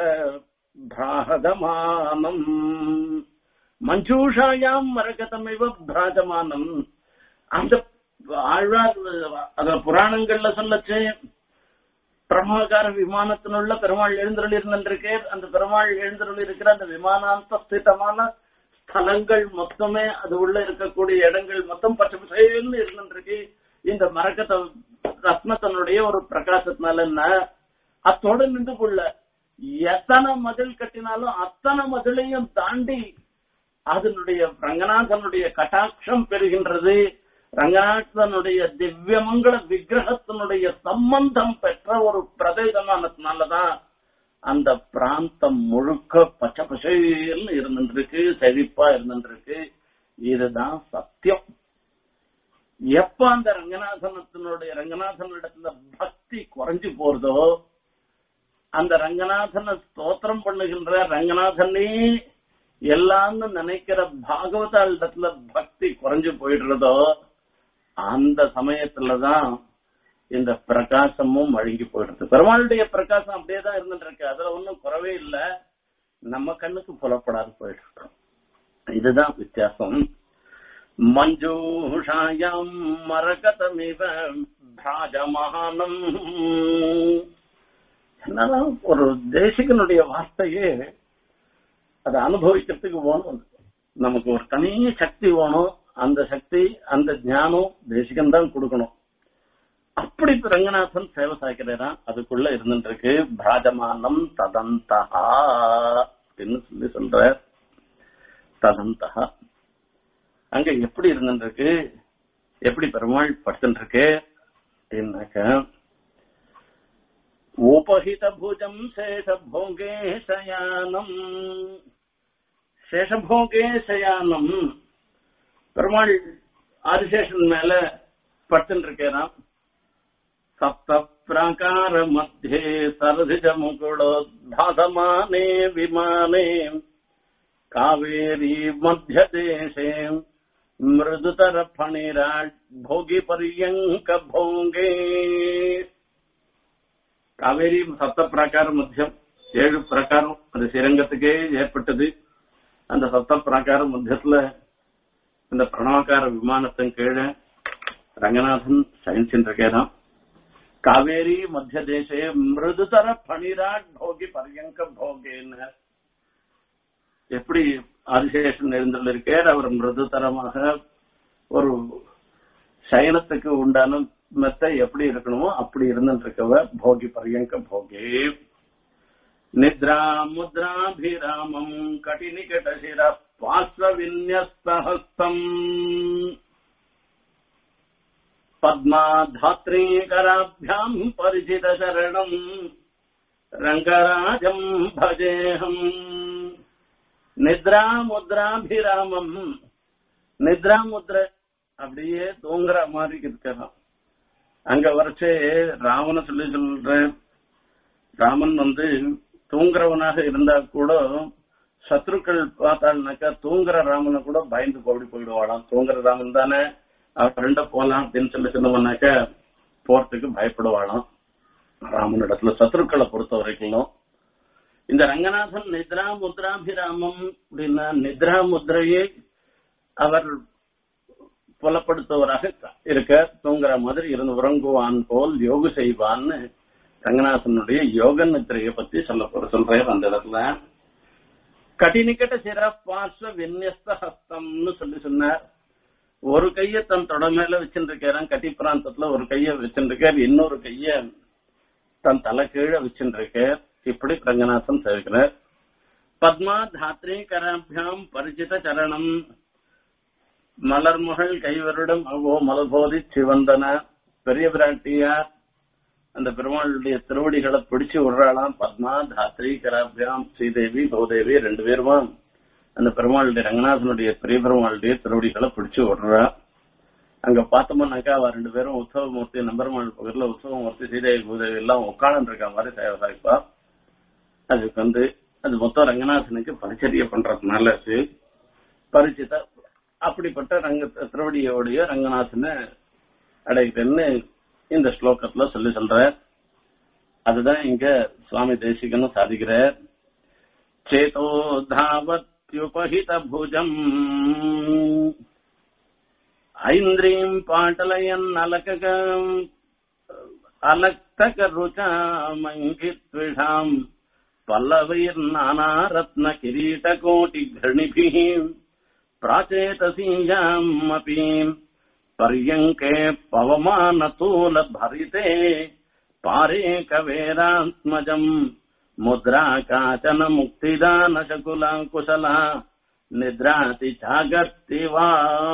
பிராதமானம் மஞ்சூஷாயாம் மரகதமிவ பிராஜமானம் அந்த ஆழ்வார் அத புராணங்கள்ல சொல்லச்சு பிரமாகார விமானத்தினுள்ள பெருமாள் எழுந்தருள் இருந்திருக்கே அந்த பெருமாள் எழுந்தருள் இருக்கிற அந்த விமானாந்த ஸ்திதமான ஸ்தலங்கள் மொத்தமே அது உள்ள இருக்கக்கூடிய இடங்கள் மொத்தம் பச்சை பசேல்னு இருந்திருக்கு இந்த மரக்கத்தை ரத்னத்தினுடைய ஒரு பிரகாசத்தினால என்ன அத்தோட நின்று கொள்ள எத்தனை மதில் கட்டினாலும் அத்தனை மதிலையும் தாண்டி அதனுடைய ரங்கநாதனுடைய கட்டாட்சம் பெறுகின்றது ரங்கநாதனுடைய திவ்யமங்கள விக்கிரகத்தினுடைய சம்பந்தம் பெற்ற ஒரு பிரதேசமானதுனாலதான் அந்த பிராந்தம் முழுக்க பச்சை பசேல்னு இருந்துருக்கு செழிப்பா இருந்துருக்கு இதுதான் சத்தியம் எப்ப அந்த ரங்கநாதனத்தினுடைய ரங்கநாதனிடத்துல பக்தி குறைஞ்சு போறதோ அந்த ரங்கநாதனை ஸ்தோத்திரம் பண்ணுகின்ற ரங்கநாதனே எல்லாம்னு நினைக்கிற பாகவத இடத்துல பக்தி குறைஞ்சு போயிடுறதோ அந்த சமயத்துலதான் இந்த பிரகாசமும் அழுங்கி போயிடுது பெருமாளுடைய பிரகாசம் அப்படியே தான் இருந்துட்டு இருக்கு அதுல ஒன்றும் குறவே இல்லை நம்ம கண்ணுக்கு புலப்படாது போயிட்டு இருக்கோம் இதுதான் வித்தியாசம் மஞ்சூஷாயாம் மரகதமிவ பிராஜமானம் என்னன்னா ஒரு தேசிகனுடைய வார்த்தையே அதை அனுபவிக்கிறதுக்கு வேணும் நமக்கு ஒரு தனி சக்தி வேணும் அந்த சக்தி அந்த ஞானம் தேசிகன் தான் கொடுக்கணும் அப்படி ரங்கநாதன் சேவை சாய்க்கிறேன் அதுக்குள்ள இருந்துட்டு இருக்கு பிராஜமானம் ததந்தகா அப்படின்னு சொல்லி சொல்ற ததந்தகா அங்க எப்படி இருந்துட்டு இருக்கு எப்படி பெருமாள் படுத்துட்டு இருக்கு அப்படின்னாக்க உபஹித புஜம் சேஷபோகே சயானம் சேஷபோகே சயானம் பெருமாள் ஆதிசேஷன் மேல படுத்துட்டு இருக்கேன் சப்த பிராகார மத்தியே சரதிஜ முகுளோத்பாசமானே விமானே காவேரி மத்திய தேசே மிருதுதர பணிராட் போகி பரியங்க போங்கே காவேரி சப்த பிராகார மத்தியம் ஏழு பிரகாரம் அது ஸ்ரீரங்கத்துக்கே ஏற்பட்டது அந்த சப்த பிராகார மத்தியத்துல இந்த பிரணவக்கார விமானத்தின் கீழே ரங்கநாதன் சயனிச்சுருக்கேதான் காவேரி மத்திய தேசே மிருதுதர பணிராட் போகி பரியங்க போகேன்னு எப்படி ஆதிசேஷன் எழுந்துள்ளிருக்கார் அவர் மிருதுதரமாக ஒரு சயனத்துக்கு உண்டான மெத்தை எப்படி இருக்கணுமோ அப்படி இருந்துட்டு இருக்கவ போகி பரியங்க போகே நித்ரா முத்ராபிராமம் கட்டிநிகடசிர பாஸ்வ விநியஸ்தஹஸ்தம் பத்மாதாத்ரீகராபியாம் பரிச்சித சரணம் ரங்கராஜம் பஜேஹம் நித்ரா முத்ராபிராமம் நித்ரா முத்ர அப்படியே தூங்குற மாதிரி இருக்கலாம் அங்க வரைச்சே ராமனை சொல்லி சொல்ற ராமன் வந்து தூங்குறவனாக இருந்தா கூட சத்ருக்கள் பார்த்தாள்னாக்கா தூங்குற ராமனை கூட பயந்து போடி போயிடுவாளாம் தூங்குற ராமன் தானே அவர் ரெண்ட போலாம் அப்படின்னு சொல்லி சொன்னவனாக்கா போறதுக்கு பயப்படுவாளாம் ராமன் இடத்துல சத்ருக்களை பொறுத்த வரைக்கும் இந்த ரங்கநாதன் நித்ரா முத்ராபிராமம் அப்படின்னா நித்ரா முத்ரையே அவர் புலப்படுத்துவராக இருக்க தூங்குற மாதிரி இருந்து உறங்குவான் போல் யோகு செய்வான்னு ரங்கநாதனுடைய யோக நித்திரையை பத்தி சொல்ல போற சொல்றேன் அந்த இடத்துல கடினிக்கட்ட சிர பார்ஸ்வ விநியஸ்த ஹஸ்தம்னு சொல்லி சொன்னார் ஒரு கைய தன் தொட மேல வச்சுருக்காராம் கட்டி பிராந்தத்துல ஒரு கைய வச்சுருக்கார் இன்னொரு கைய தன் தலை கீழே வச்சுருக்கார் இப்படி ரங்கநாதன் சேர்க்கிறார் பத்மா தாத்ரி கராபியாம் பரிச்சித சரணம் மலர்முகள் கைவருடம் ஓ மலபோதி சிவந்தன பெரிய பிராட்டியார் அந்த பெருமாளுடைய திருவடிகளை பிடிச்சு விடுறாளாம் பத்மா தாத்ரி கராபியாம் ஸ்ரீதேவி பௌதேவி ரெண்டு பேருமா அந்த பெருமாளுடைய ரங்கநாதனுடைய பெரிய பெருமாளுடைய திருவடிகளை பிடிச்சு விடுறா அங்க பார்த்தோம்னாக்கா அவ ரெண்டு பேரும் உற்சவமூர்த்தி நம்பெருமாள் பக்கத்துல உற்சவமூர்த்தி ஸ்ரீதேவி பூதேவி எல்லாம் உட்காந்து இருக்க மாதிரி சேவை சாய்ப்பா அதுக்கு வந்து அது மொத்தம் ரங்கநாதனுக்கு பரிச்சரிய பண்றதுனால இருக்கு பரிச்சித அப்படிப்பட்ட ரங்க திருவடியோடைய ரங்கநாதனை அடைகிறேன்னு இந்த ஸ்லோகத்துல சொல்லி சொல்ற அதுதான் இங்க சுவாமி தேசிகனும் சாதிக்கிறார் சேதோ தாவத்யுபஹித புஜம் ஐந்திரீம் பாட்டலயன் அலகம் அலக்தக ருச்சாமங்கித்விஷாம் பல்லவைர்நானாரத்ன கிரீட்டகோட்டி घृणिभिः प्राचेतसीयाम् अपि पर्यङ्के पवमानतूलभरिते पारे कवेरात्मजम् मुद्रा काचन मुक्तिदानशकुला कुशला निद्राति जागर्ति वा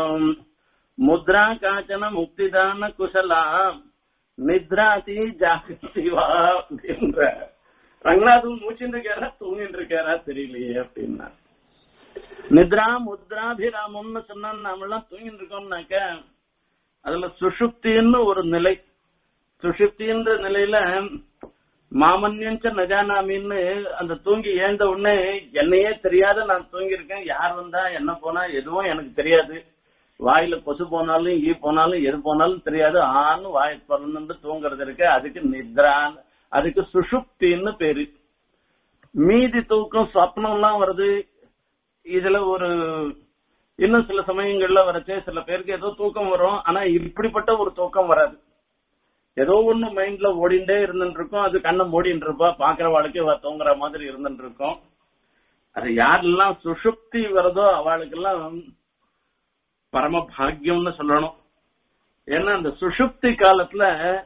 मुद्रा काचन मुक्तिदान कुशला நித்ராதி ஜாகிரதி வா அப்படின்ற ரங்கநாதன் மூச்சுட்டு இருக்காரா தூங்கிட்டு இருக்காரா தெரியலையே அப்படின்னா நித்ரா முத்ராபிராமம்னு சொன்னா நாமெல்லாம் தூங்கிட்டு இருக்கோம்னாக்க அதுல சுஷுப்தின்னு ஒரு நிலை சுஷுப்தின்ற நிலையில மாமன்யஞ்ச நஜானாமின்னு அந்த தூங்கி ஏந்த உடனே என்னையே தெரியாத நான் தூங்கியிருக்கேன் யார் வந்தா என்ன போனா எதுவும் எனக்கு தெரியாது வாயில கொசு போனாலும் ஈ போனாலும் எது போனாலும் தெரியாது ஆன்னு வாய் திறந்து தூங்குறது இருக்கு அதுக்கு நித்ரான் அதுக்கு சுஷுப்தின்னு பேரு மீதி தூக்கம் சொப்னம்லாம் வருது இதுல ஒரு இன்னும் சில சமயங்கள்ல வரச்சே சில பேருக்கு ஏதோ தூக்கம் வரும் ஆனா இப்படிப்பட்ட ஒரு தூக்கம் வராது ஏதோ ஒண்ணு மைண்ட்ல ஓடிண்டே இருந்துட்டு இருக்கும் அது கண்ணை மூடிட்டு இருப்பா பாக்குற வாழ்க்கை இவ தூங்குற மாதிரி இருந்துட்டு இருக்கும் அது யாரெல்லாம் சுஷுப்தி வருதோ அவளுக்கெல்லாம் பரம பாக்கியம்னு சொல்லணும் ஏன்னா அந்த சுஷுப்தி காலத்துல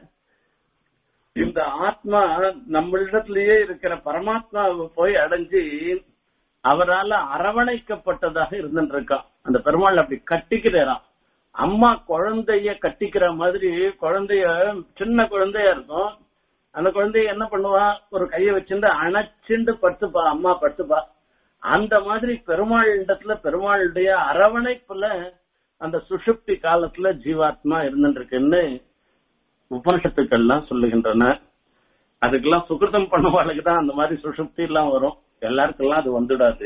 இந்த ஆத்மா நம்மளிடத்திலேயே இருக்கிற பரமாத்மாவை போய் அடைஞ்சு அவரால அரவணைக்கப்பட்டதாக இருந்துட்டு இருக்கான் அந்த பெருமாள் அப்படி கட்டிக்கிறாராம் அம்மா குழந்தைய கட்டிக்கிற மாதிரி குழந்தைய சின்ன குழந்தையா இருக்கும் அந்த குழந்தைய என்ன பண்ணுவா ஒரு கைய வச்சுட்டு அணைச்சுண்டு படுத்துப்பா அம்மா படுத்துப்பா அந்த மாதிரி பெருமாள் இடத்துல பெருமாளுடைய அரவணைப்புல அந்த சுஷுப்தி காலத்துல ஜீவாத்மா இருந்துட்டு இருக்குன்னு உபனிஷத்துக்கள்லாம் சொல்லுகின்றன அதுக்கெல்லாம் சுகிருதம் பண்ணவாளுக்கு தான் அந்த மாதிரி சுஷுப்தி எல்லாம் வரும் எல்லாருக்கெல்லாம் அது வந்துடாது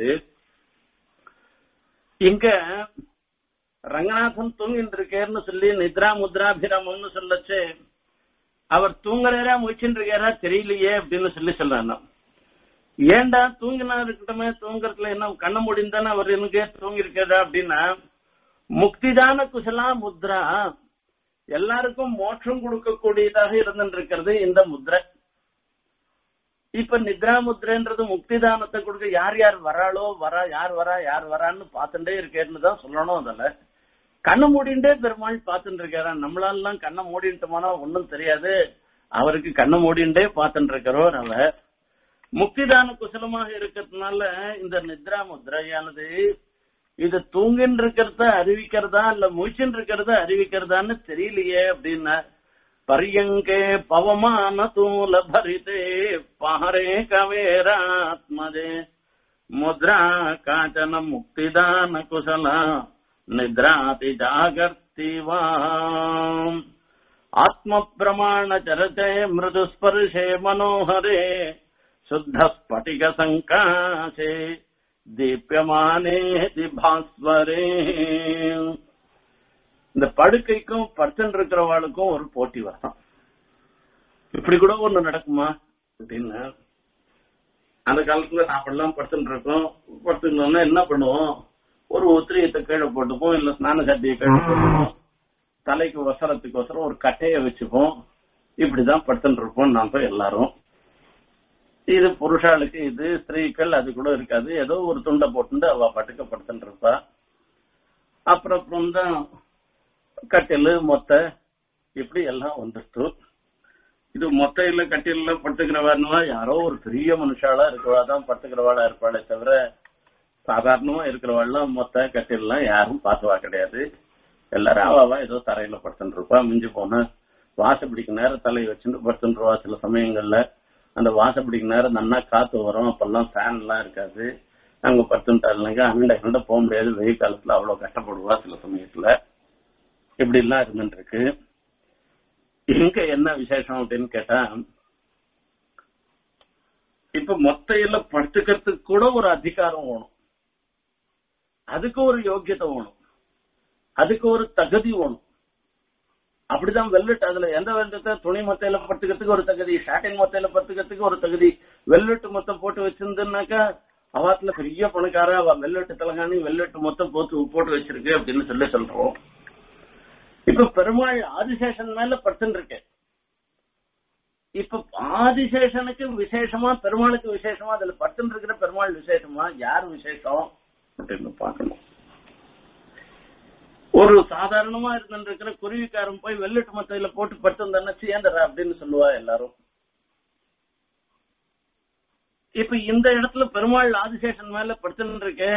இங்க ரங்கநாதன் தூங்கிட்டு இருக்கேன்னு சொல்லி நித்ரா முத்ராபிரமம்னு சொல்லச்சு அவர் தூங்குறாரா முயற்சின்னு இருக்காரா தெரியலையே அப்படின்னு சொல்லி சொல்றாங்க ஏண்டா தூங்கினா இருக்கட்டுமே தூங்குறதுல என்ன கண்ண முடிந்தானே அவர் எனக்கு தூங்கி இருக்காரா அப்படின்னா முக்திதான குசலா முத்ரா எல்லாருக்கும் மோட்சம் கொடுக்கக்கூடியதாக இருந்துட்டு இருக்கிறது இந்த முத்ரை இப்ப நித்ரா முத்ரைன்றது முக்திதானத்தை கொடுக்க யார் யார் வராளோ வரா யார் வரா யார் வரான்னு பார்த்துட்டே இருக்கேன்னு தான் சொல்லணும் அதுல கண்ணை மூடிண்டே பெருமாள் பார்த்துட்டு இருக்காரா நம்மளாலாம் கண்ணை மூடிட்டோம்னா ஒன்னும் தெரியாது அவருக்கு கண்ணை மூடிண்டே பார்த்துட்டு இருக்கிறோம் அவர் முக்திதான குசலமாக இருக்கிறதுனால இந்த நித்ரா முத்ரையானது இது தூங்கின்னு இருக்கிறத அறிவிக்கிறதா இல்ல முழிச்சுன்னு இருக்கிறத அறிவிக்கிறதான்னு தெரியலையே அப்படின்னா பரியங்கே பவமான தூல பரிதே பாரே கவேராத்மதே முத்ரா காச்சன முக்திதான குசல நித்ராதி ஜாகர்த்தி வாம் ஆத்ம பிரமாண சரச்சே மிருது ஸ்பர்ஷே மனோஹரே சுத்த ஸ்பட்டிக சங்காசே தீபியமானே பாஸ்வரே இந்த படுக்கைக்கும் படுத்துட்டு இருக்கிறவாளுக்கும் ஒரு போட்டி வரும் இப்படி கூட ஒண்ணு நடக்குமா அப்படின்னு அந்த காலத்துல நாமெல்லாம் படுத்துட்டு இருக்கோம் படுத்துக்கணும்னா என்ன பண்ணுவோம் ஒரு உத்திரியத்தை கீழே போட்டுப்போம் இல்ல ஸ்நான சட்டியை கீழே போட்டுப்போம் தலைக்கு ஒசரத்துக்கு ஒசரம் ஒரு கட்டைய வச்சுப்போம் இப்படிதான் படுத்துட்டு இருப்போம் நாம எல்லாரும் இது புருஷாளுக்கு இது ஸ்திரீக்கள் அது கூட இருக்காது ஏதோ ஒரு துண்டை போட்டு அவ பட்டுக்க படுத்துட்டு இருப்பா அப்புறம் அப்புறம் தான் கட்டில் மொத்த இப்படி எல்லாம் வந்துட்டு இது மொத்தையில கட்டில படுத்துக்கிறவாருன்னா யாரோ ஒரு பெரிய மனுஷாளா இருக்கிறவா தான் படுத்துக்கிறவாளா இருப்பாளே தவிர சாதாரணமா இருக்கிறவாள்லாம் மொத்த கட்டிலாம் யாரும் பார்த்துவா கிடையாது எல்லாரும் அவாவா ஏதோ தரையில படுத்துட்டு இருப்பா மிஞ்சி போன வாசப்படிக்கு நேரம் தலையை வச்சுட்டு படுத்துருவா சில சமயங்கள்ல அந்த வாசப்படிக்கு நேரம் நன்னா காத்து வரும் அப்பெல்லாம் ஃபேன் எல்லாம் இருக்காது அங்க படுத்துட்டாங்க அண்ட கண்ட போக முடியாது வெயில் காலத்துல அவ்வளவு கஷ்டப்படுவா சில சமயத்துல இப்படி எல்லாம் இருந்துட்டு இருக்கு இங்க என்ன விசேஷம் அப்படின்னு கேட்டா இப்ப மொத்தையில படுத்துக்கிறதுக்கு கூட ஒரு அதிகாரம் வேணும் அதுக்கு ஒரு யோக்கியத்தை வேணும் அதுக்கு ஒரு தகுதி வேணும் அப்படிதான் வெல்லட் அதுல எந்த வெள்ளத்தை துணி மொத்தையில படுத்துக்கிறதுக்கு ஒரு தகுதி ஷாட்டின் மொத்தையில படுத்துக்கிறதுக்கு ஒரு தகுதி வெள்ளட்டு மொத்தம் போட்டு வச்சிருந்தேன்னாக்கா அவாத்துல பெரிய பணக்கார அவ வெள்ளட்டு தலகாணி வெள்ளட்டு மொத்தம் போட்டு போட்டு வச்சிருக்கு அப்படின்னு சொல்லி சொல்றோம் இப்ப பெருமாள் ஆதிசேஷன் மேல படுத்துட்டு இருக்கேன் இப்ப ஆதிசேஷனுக்கு விசேஷமா பெருமாளுக்கு விசேஷமா அதுல படுத்துட்டு இருக்கிற பெருமாள் விசேஷமா யார் விசேஷம் அப்படின்னு பார்க்கணும் ஒரு சாதாரணமா இருந்துட்டு இருக்கிற குருவிக்காரன் போய் வெள்ளட்டு மத்தையில போட்டு படுத்திருந்தா சேந்தரா அப்படின்னு சொல்லுவா எல்லாரும் இப்ப இந்த இடத்துல பெருமாள் ஆதிசேஷன் மேல படுத்துட்டு இருக்க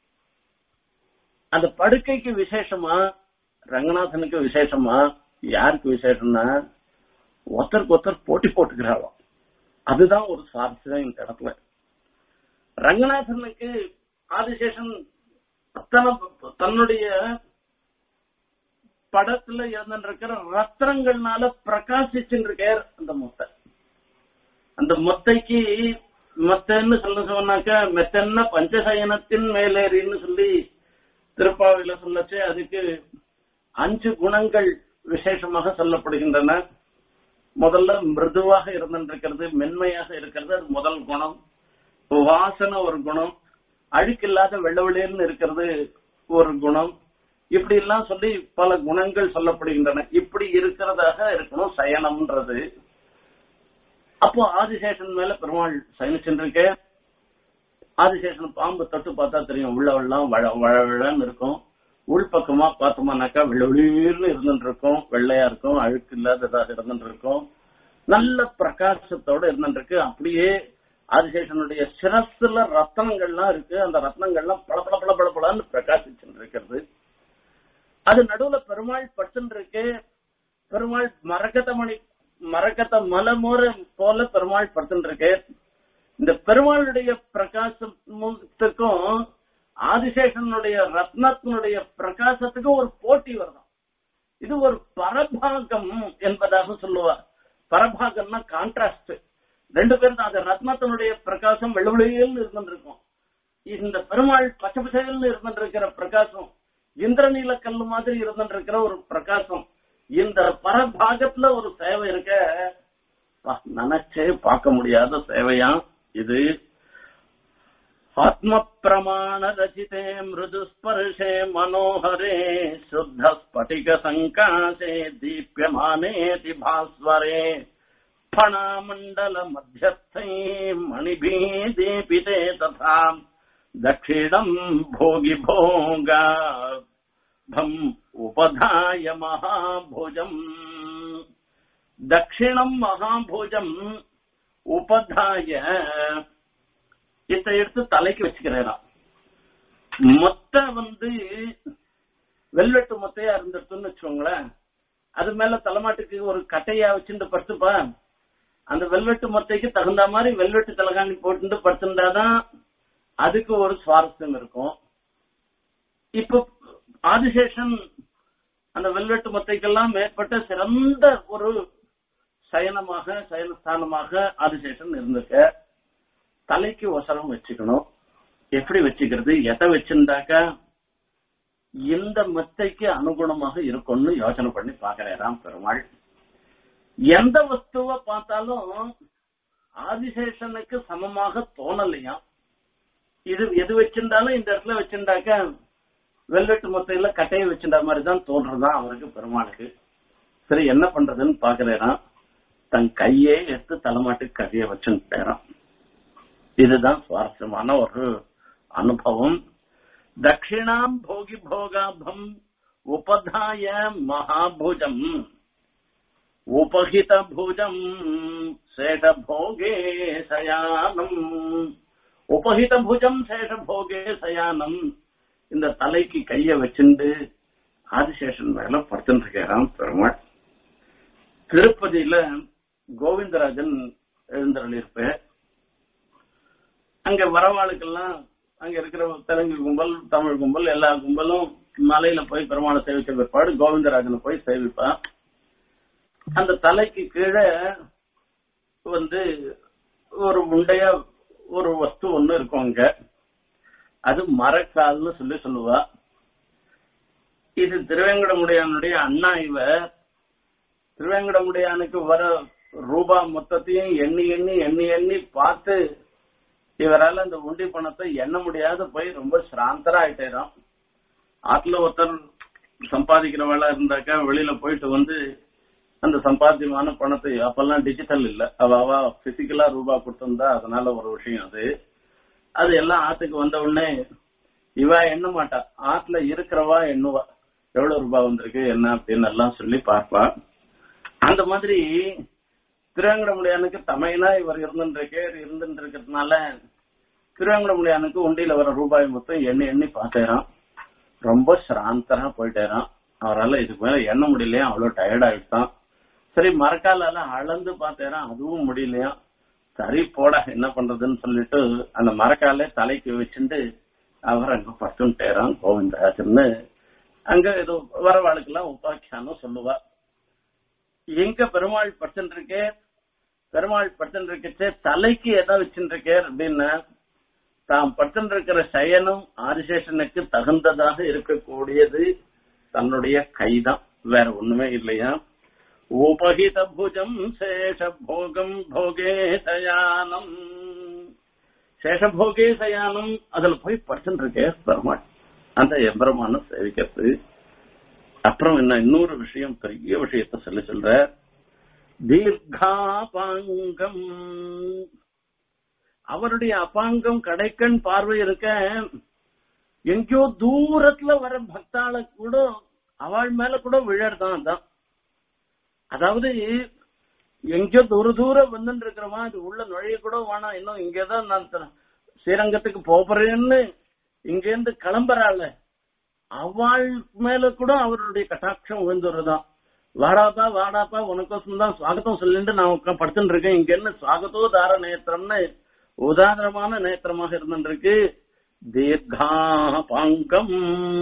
அந்த படுக்கைக்கு விசேஷமா ரங்கநாதனுக்கு விசேஷமா யாருக்கு விசேஷம்னா ஒருத்தருக்கு ஒருத்தர் போட்டி போட்டுக்கிறாளாம் அதுதான் ஒரு சுவாரஸ்யம் இந்த இடத்துல ரங்கநாதனுக்கு ஆதிசேஷன் அத்தனை தன்னுடைய படத்துல இருந்திருக்கிற ரத்னங்கள்னால பிரகாசிச்சுட்டு இருக்கார் அந்த மொத்தை அந்த மொத்தைக்கு மொத்தன்னு சொல்ல சொன்னாக்க மெத்தன்ன பஞ்சசயனத்தின் மேலேறின்னு சொல்லி திருப்பாவில சொல்லச்சு அதுக்கு அஞ்சு குணங்கள் விசேஷமாக சொல்லப்படுகின்றன முதல்ல மிருதுவாக இருந்திருக்கிறது மென்மையாக இருக்கிறது அது முதல் குணம் வாசனை ஒரு குணம் அழுக்கில்லாத வெள்ள வெளியேன்னு இருக்கிறது ஒரு குணம் இப்படி எல்லாம் சொல்லி பல குணங்கள் சொல்லப்படுகின்றன இப்படி இருக்கிறதாக இருக்கணும் சயனம்ன்றது அப்போ ஆதிசேஷன் மேல பெருமாள் சயனிச்சுருக்க ஆதிசேஷன் பாம்பு தொட்டு பார்த்தா தெரியும் உள்ளவெல்லாம் வழ வழன்னு இருக்கும் உள்பக்கமா பார்த்தோம்னாக்கா வெளிர்னு இருந்துட்டு இருக்கும் வெள்ளையா இருக்கும் அழுக்கு இல்லாததாக இருந்துட்டு இருக்கும் நல்ல பிரகாசத்தோட இருந்துட்டு இருக்கு அப்படியே ஆதிசேஷனுடைய சிரஸ்ல ரத்னங்கள்லாம் இருக்கு அந்த ரத்னங்கள்லாம் பள பள பள பள பளன்னு பிரகாசிச்சுட்டு இருக்கிறது அது நடுவுல பெருமாள் படுத்துட்டு இருக்கு பெருமாள் மரகத மணி மரகத மலமுறை போல பெருமாள் படுத்துட்டு இருக்கு இந்த பெருமாளுடைய பிரகாசத்துக்கும் ஆதிசேஷனுடைய ரத்னத்தினுடைய பிரகாசத்துக்கும் ஒரு போட்டி வருதான் இது ஒரு பரபாகம் என்பதாக சொல்லுவார் பரபாகம்னா கான்ட்ராஸ்ட் ரெண்டு பேரும் தான் அது ரத்னத்தினுடைய பிரகாசம் வெள்ளவெளியில் இருந்துருக்கும் இந்த பெருமாள் பச்சை பச்சையில் இருந்துருக்கிற பிரகாசம் இந்திரநீல கல்லு மாதிரி இருந்துருக்கிற ஒரு பிரகாசம் இந்த பரபாகத்துல ஒரு சேவை இருக்க நினைச்சே பார்க்க முடியாத சேவையா இது ஆத்ம பிரமாண ரச்சிதே மிருதுஸ்பர்ஷே மனோஹரே சுத்த ஸ்பட்டிக சங்காசே தீப்யமானேதி பாஸ்வரே फणामण्डल मध्यस्थै मणिभिः दीपिते तथा दक्षिणम् भोगि भोगाभम् उपधाय महाभुजम् தட்சிணம் மகாபூஜம் உபதாய இதை எடுத்து தலைக்கு வச்சுக்கிறாராம் மொத்த வந்து வெல்வெட்டு மொத்தையா இருந்துட்டுன்னு வச்சுக்கோங்களேன் அது மேல தலைமாட்டுக்கு ஒரு கட்டையா வச்சுட்டு படுத்துப்பா அந்த வெல்வெட்டு மொத்தைக்கு தகுந்த மாதிரி வெல்வெட்டு தலைகாணி போட்டு படுத்துட்டாதான் அதுக்கு ஒரு சுவாரஸ்யம் இருக்கும் இப்போ ஆதிசேஷன் அந்த வெல்வெட்டு மொத்தைக்கெல்லாம் மேற்பட்ட சிறந்த ஒரு சயனமாக சயனஸ்தானமாக ஆதிசேஷன் இருந்திருக்க தலைக்கு ஒசரம் வச்சுக்கணும் எப்படி வச்சுக்கிறது எதை வச்சிருந்தாக்கா இந்த மெத்தைக்கு அனுகுணமாக இருக்கும்னு யோசனை பண்ணி பாக்குறாராம் பெருமாள் எந்த வஸ்துவ பார்த்தாலும் ஆதிசேஷனுக்கு சமமாக தோணலையா இது எது வச்சிருந்தாலும் இந்த இடத்துல வச்சிருந்தாக்க வெல்வெட்டு மொத்தையில கட்டையை வச்சுட்ட மாதிரி தான் தோன்றதுதான் அவருக்கு பெருமாளுக்கு சரி என்ன பண்றதுன்னு பாக்குறேனா தன் கையே எடுத்து தலைமாட்டுக்கு கையை வச்சுட்டாராம் இதுதான் சுவாரஸ்யமான ஒரு அனுபவம் தட்சிணாம் போகி போகாபம் உபதாய மகாபுஜம் உபகித புஜம் சேஷ போகே சயானம் உபகித புஜம் சேஷ போகே சயானம் இந்த தலைக்கு கைய வச்சுண்டு ஆதிசேஷன் மேல படுத்துட்டு இருக்கிறான் பெருமாள் திருப்பதியில கோவிந்தராஜன் எழுந்தருளிருப்பேன் அங்க வரவாளுக்கெல்லாம் அங்க இருக்கிற தெலுங்கு கும்பல் தமிழ் கும்பல் எல்லா கும்பலும் மலையில போய் பெருமாளை சேவிச்ச பிற்பாடு கோவிந்தராஜனை போய் சேவிப்பான் அந்த தலைக்கு கீழே வந்து ஒரு உண்டைய ஒரு வஸ்து ஒண்ணு இருக்கும் அங்க அது மரக்கால்னு சொல்லி சொல்லுவா இது திருவேங்கடமுடையானுடைய அண்ணா இவ திருவேங்கடமுடையானுக்கு வர ரூபா மொத்தத்தையும் எண்ணி எண்ணி எண்ணி எண்ணி பார்த்து இவரால அந்த உண்டி பணத்தை எண்ண முடியாத போய் ரொம்ப சிராந்தரா ஆயிட்டேதான் ஆத்துல ஒருத்தர் சம்பாதிக்கிறவளா இருந்தாக்கா வெளியில போயிட்டு வந்து அந்த சம்பாத்தியமான பணத்தை அப்பெல்லாம் டிஜிட்டல் இல்ல அவ அவ பிசிக்கலா ரூபா கொடுத்திருந்தா அதனால ஒரு விஷயம் அது அது எல்லாம் ஆத்துக்கு வந்த உடனே இவ எண்ண மாட்டா ஆத்துல இருக்கிறவா எண்ணுவா எவ்வளவு ரூபாய் வந்திருக்கு என்ன அப்படின்னு எல்லாம் சொல்லி பார்ப்பா அந்த மாதிரி திருவேங்கடமுடியானுக்கு தமையனா இவர் இருந்துருக்கே இருந்துட்டு இருக்கிறதுனால திருவேங்கடமுடியானுக்கு உண்டியில வர ரூபாய் மொத்தம் எண்ணி எண்ணி பார்த்தேறான் ரொம்ப சிராந்தரா போயிட்டேறான் அவரால் இதுக்கு மேல எண்ண முடியலையா அவ்வளவு டயர்ட் ஆயிட்டான் சரி மரக்காலால அளந்து பார்த்தேறான் அதுவும் முடியலையா சரி போட என்ன பண்றதுன்னு சொல்லிட்டு அந்த மரக்காலே தலைக்கு வச்சுட்டு அவர் அங்க படுத்துட்டேறான் கோவிந்தராஜன்னு அங்க ஏதோ வரவாளுக்கெல்லாம் உபாக்கியானம் சொல்லுவா எங்க பெருமாள் படுத்துருக்கே பெருமாள் படுத்துருக்கச்சே தலைக்கு எதை வச்சுருக்கே அப்படின்னா தாம் படுத்துருக்கிற சயனம் ஆதிசேஷனுக்கு தகுந்ததாக இருக்கக்கூடியது தன்னுடைய கைதான் வேற ஒண்ணுமே இல்லையா உபகித புஜம் சேஷ போகம் போகே சயானம் சேஷபோகே சயானம் அதுல போய் படுத்துருக்கே பெருமாள் அந்த எம்பரமான சேவிக்கிறது அப்புறம் என்ன இன்னொரு விஷயம் பெரிய விஷயத்த சொல்ல சொல்ற தீர்காபாங்கம் அவருடைய அபாங்கம் கடைக்கண் பார்வை இருக்க எங்கேயோ தூரத்துல வர பக்தாள கூட அவள் மேல கூட விழறதான் அதான் அதாவது எங்கேயோ தூர தூரம் வந்துட்டு இருக்கிறவன் அது உள்ள நுழைய கூட வேணாம் இன்னும் இங்கதான் நான் ஸ்ரீரங்கத்துக்கு போறேன்னு இங்கேருந்து கிளம்புறாள் அவள் மேல கூட அவருடைய கட்டாட்சம் விழுந்துடுறதான் வாடாப்பா வாடாப்பா உனக்கோசம் தான் சுவாகத்தம் சொல்லிட்டு நான் உட்கா படுத்துட்டு இருக்கேன் இங்க என்ன சுவாகத்தோ தார நேத்திரம்னு உதாரணமான நேத்திரமாக இருந்துருக்கு தீர்கா பாங்கம்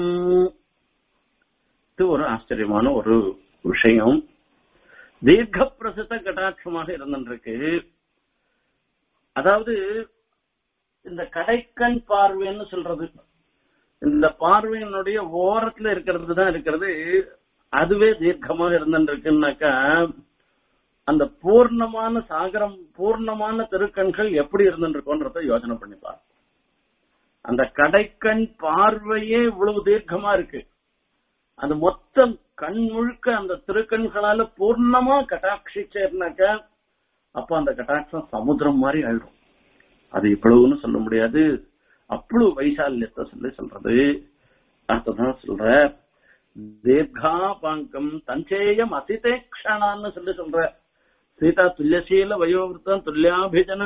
இது ஒரு ஆச்சரியமான ஒரு விஷயம் தீர்க்க பிரசித்த கட்டாட்சமாக இருந்துருக்கு அதாவது இந்த கடைக்கண் பார்வைன்னு சொல்றது இந்த பார்வையினுடைய ஓரத்துல இருக்கிறது தான் இருக்கிறது அதுவே தீர்க்கமாக இருந்துருக்குன்னாக்கா அந்த பூர்ணமான சாகரம் பூர்ணமான திருக்கண்கள் எப்படி இருந்துருக்கோன்றத யோசனை பண்ணி பாரு அந்த கடைக்கண் பார்வையே இவ்வளவு தீர்க்கமா இருக்கு அது மொத்தம் கண் முழுக்க அந்த திருக்கண்களால பூர்ணமா கட்டாட்சிச்சேர்னாக்க அப்ப அந்த கட்டாட்சம் சமுத்திரம் மாதிரி ஆயிடும் அது இவ்வளவுன்னு சொல்ல முடியாது அவ்வளவு வைசால்யத்தை சொல்லி சொல்றது அடுத்ததான் சொல்ற தீர்காபாங்கம் தஞ்சேயம் அசிதேக்ஷணான்னு சொல்லி சொல்ற சீதா துல்லியசீல வயோவிருத்தம் துல்லியாபிஜன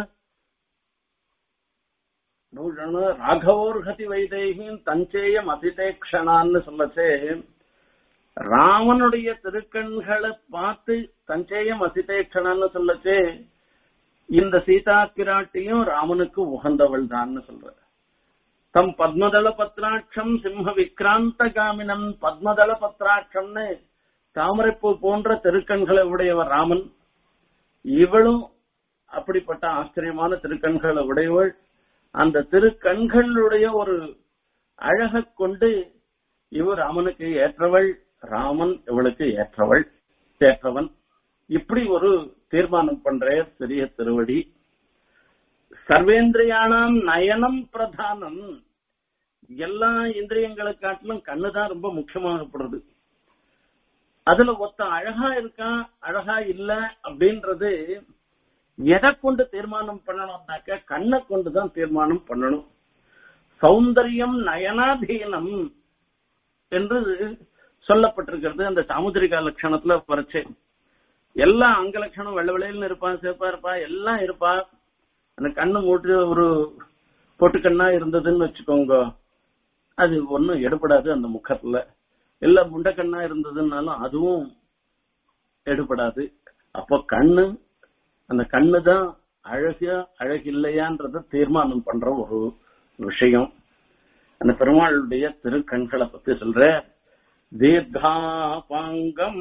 பூஷண ராகவோர்ஹதி வைதேகின் தஞ்சேயம் அசிதேக்ஷணான்னு சொல்லச்சே ராமனுடைய திருக்கண்களை பார்த்து தஞ்சேயம் அசிதேக்ஷணான்னு சொல்லச்சே இந்த சீதா பிராட்டியும் ராமனுக்கு உகந்தவள் தான் சொல்ற தம் பத்மதள பத்ராட்சம் சிம்ம விக்ராந்த காமினம் பத்மதள பத்ராட்சம்னு தாமரைப்பூ போன்ற திருக்கண்களை உடையவர் ராமன் இவளும் அப்படிப்பட்ட ஆச்சரியமான திருக்கண்களை உடையவள் அந்த திருக்கண்களுடைய ஒரு அழக கொண்டு இவர் ராமனுக்கு ஏற்றவள் ராமன் இவளுக்கு ஏற்றவள் ஏற்றவன் இப்படி ஒரு தீர்மானம் பண்ற சிறிய திருவடி சர்வேந்திரியானாம் நயனம் பிரதானம் எல்லா இந்திரியங்களை காட்டிலும் கண்ணுதான் ரொம்ப முக்கியமாகப்படுறது அதுல ஒத்த அழகா இருக்கான் அழகா இல்ல அப்படின்றது எதை கொண்டு தீர்மானம் பண்ணணும்னாக்க கண்ணை கொண்டுதான் தீர்மானம் பண்ணணும் சௌந்தரியம் நயனாதீனம் என்று சொல்லப்பட்டிருக்கிறது அந்த சாமுதிரிகா லட்சணத்துல வரைச்சு எல்லா அங்க லட்சணம் வெள்ள வெள்ளையில இருப்பான் சிவப்பா இருப்பா எல்லாம் இருப்பா அந்த கண்ணு மூட்டு ஒரு பொட்டுக்கண்ணா இருந்ததுன்னு வச்சுக்கோங்க அது ஒன்னும் எடுபடாது அந்த முகத்துல இல்ல முண்டக்கண்ணா இருந்ததுன்னாலும் அதுவும் எடுபடாது அப்போ கண்ணு அந்த கண்ணு தான் அழகியா அழகில்லையான்றத தீர்மானம் பண்ற ஒரு விஷயம் அந்த பெருமாளுடைய திருக்கண்களை பத்தி சொல்ற தீர்காபாங்கம்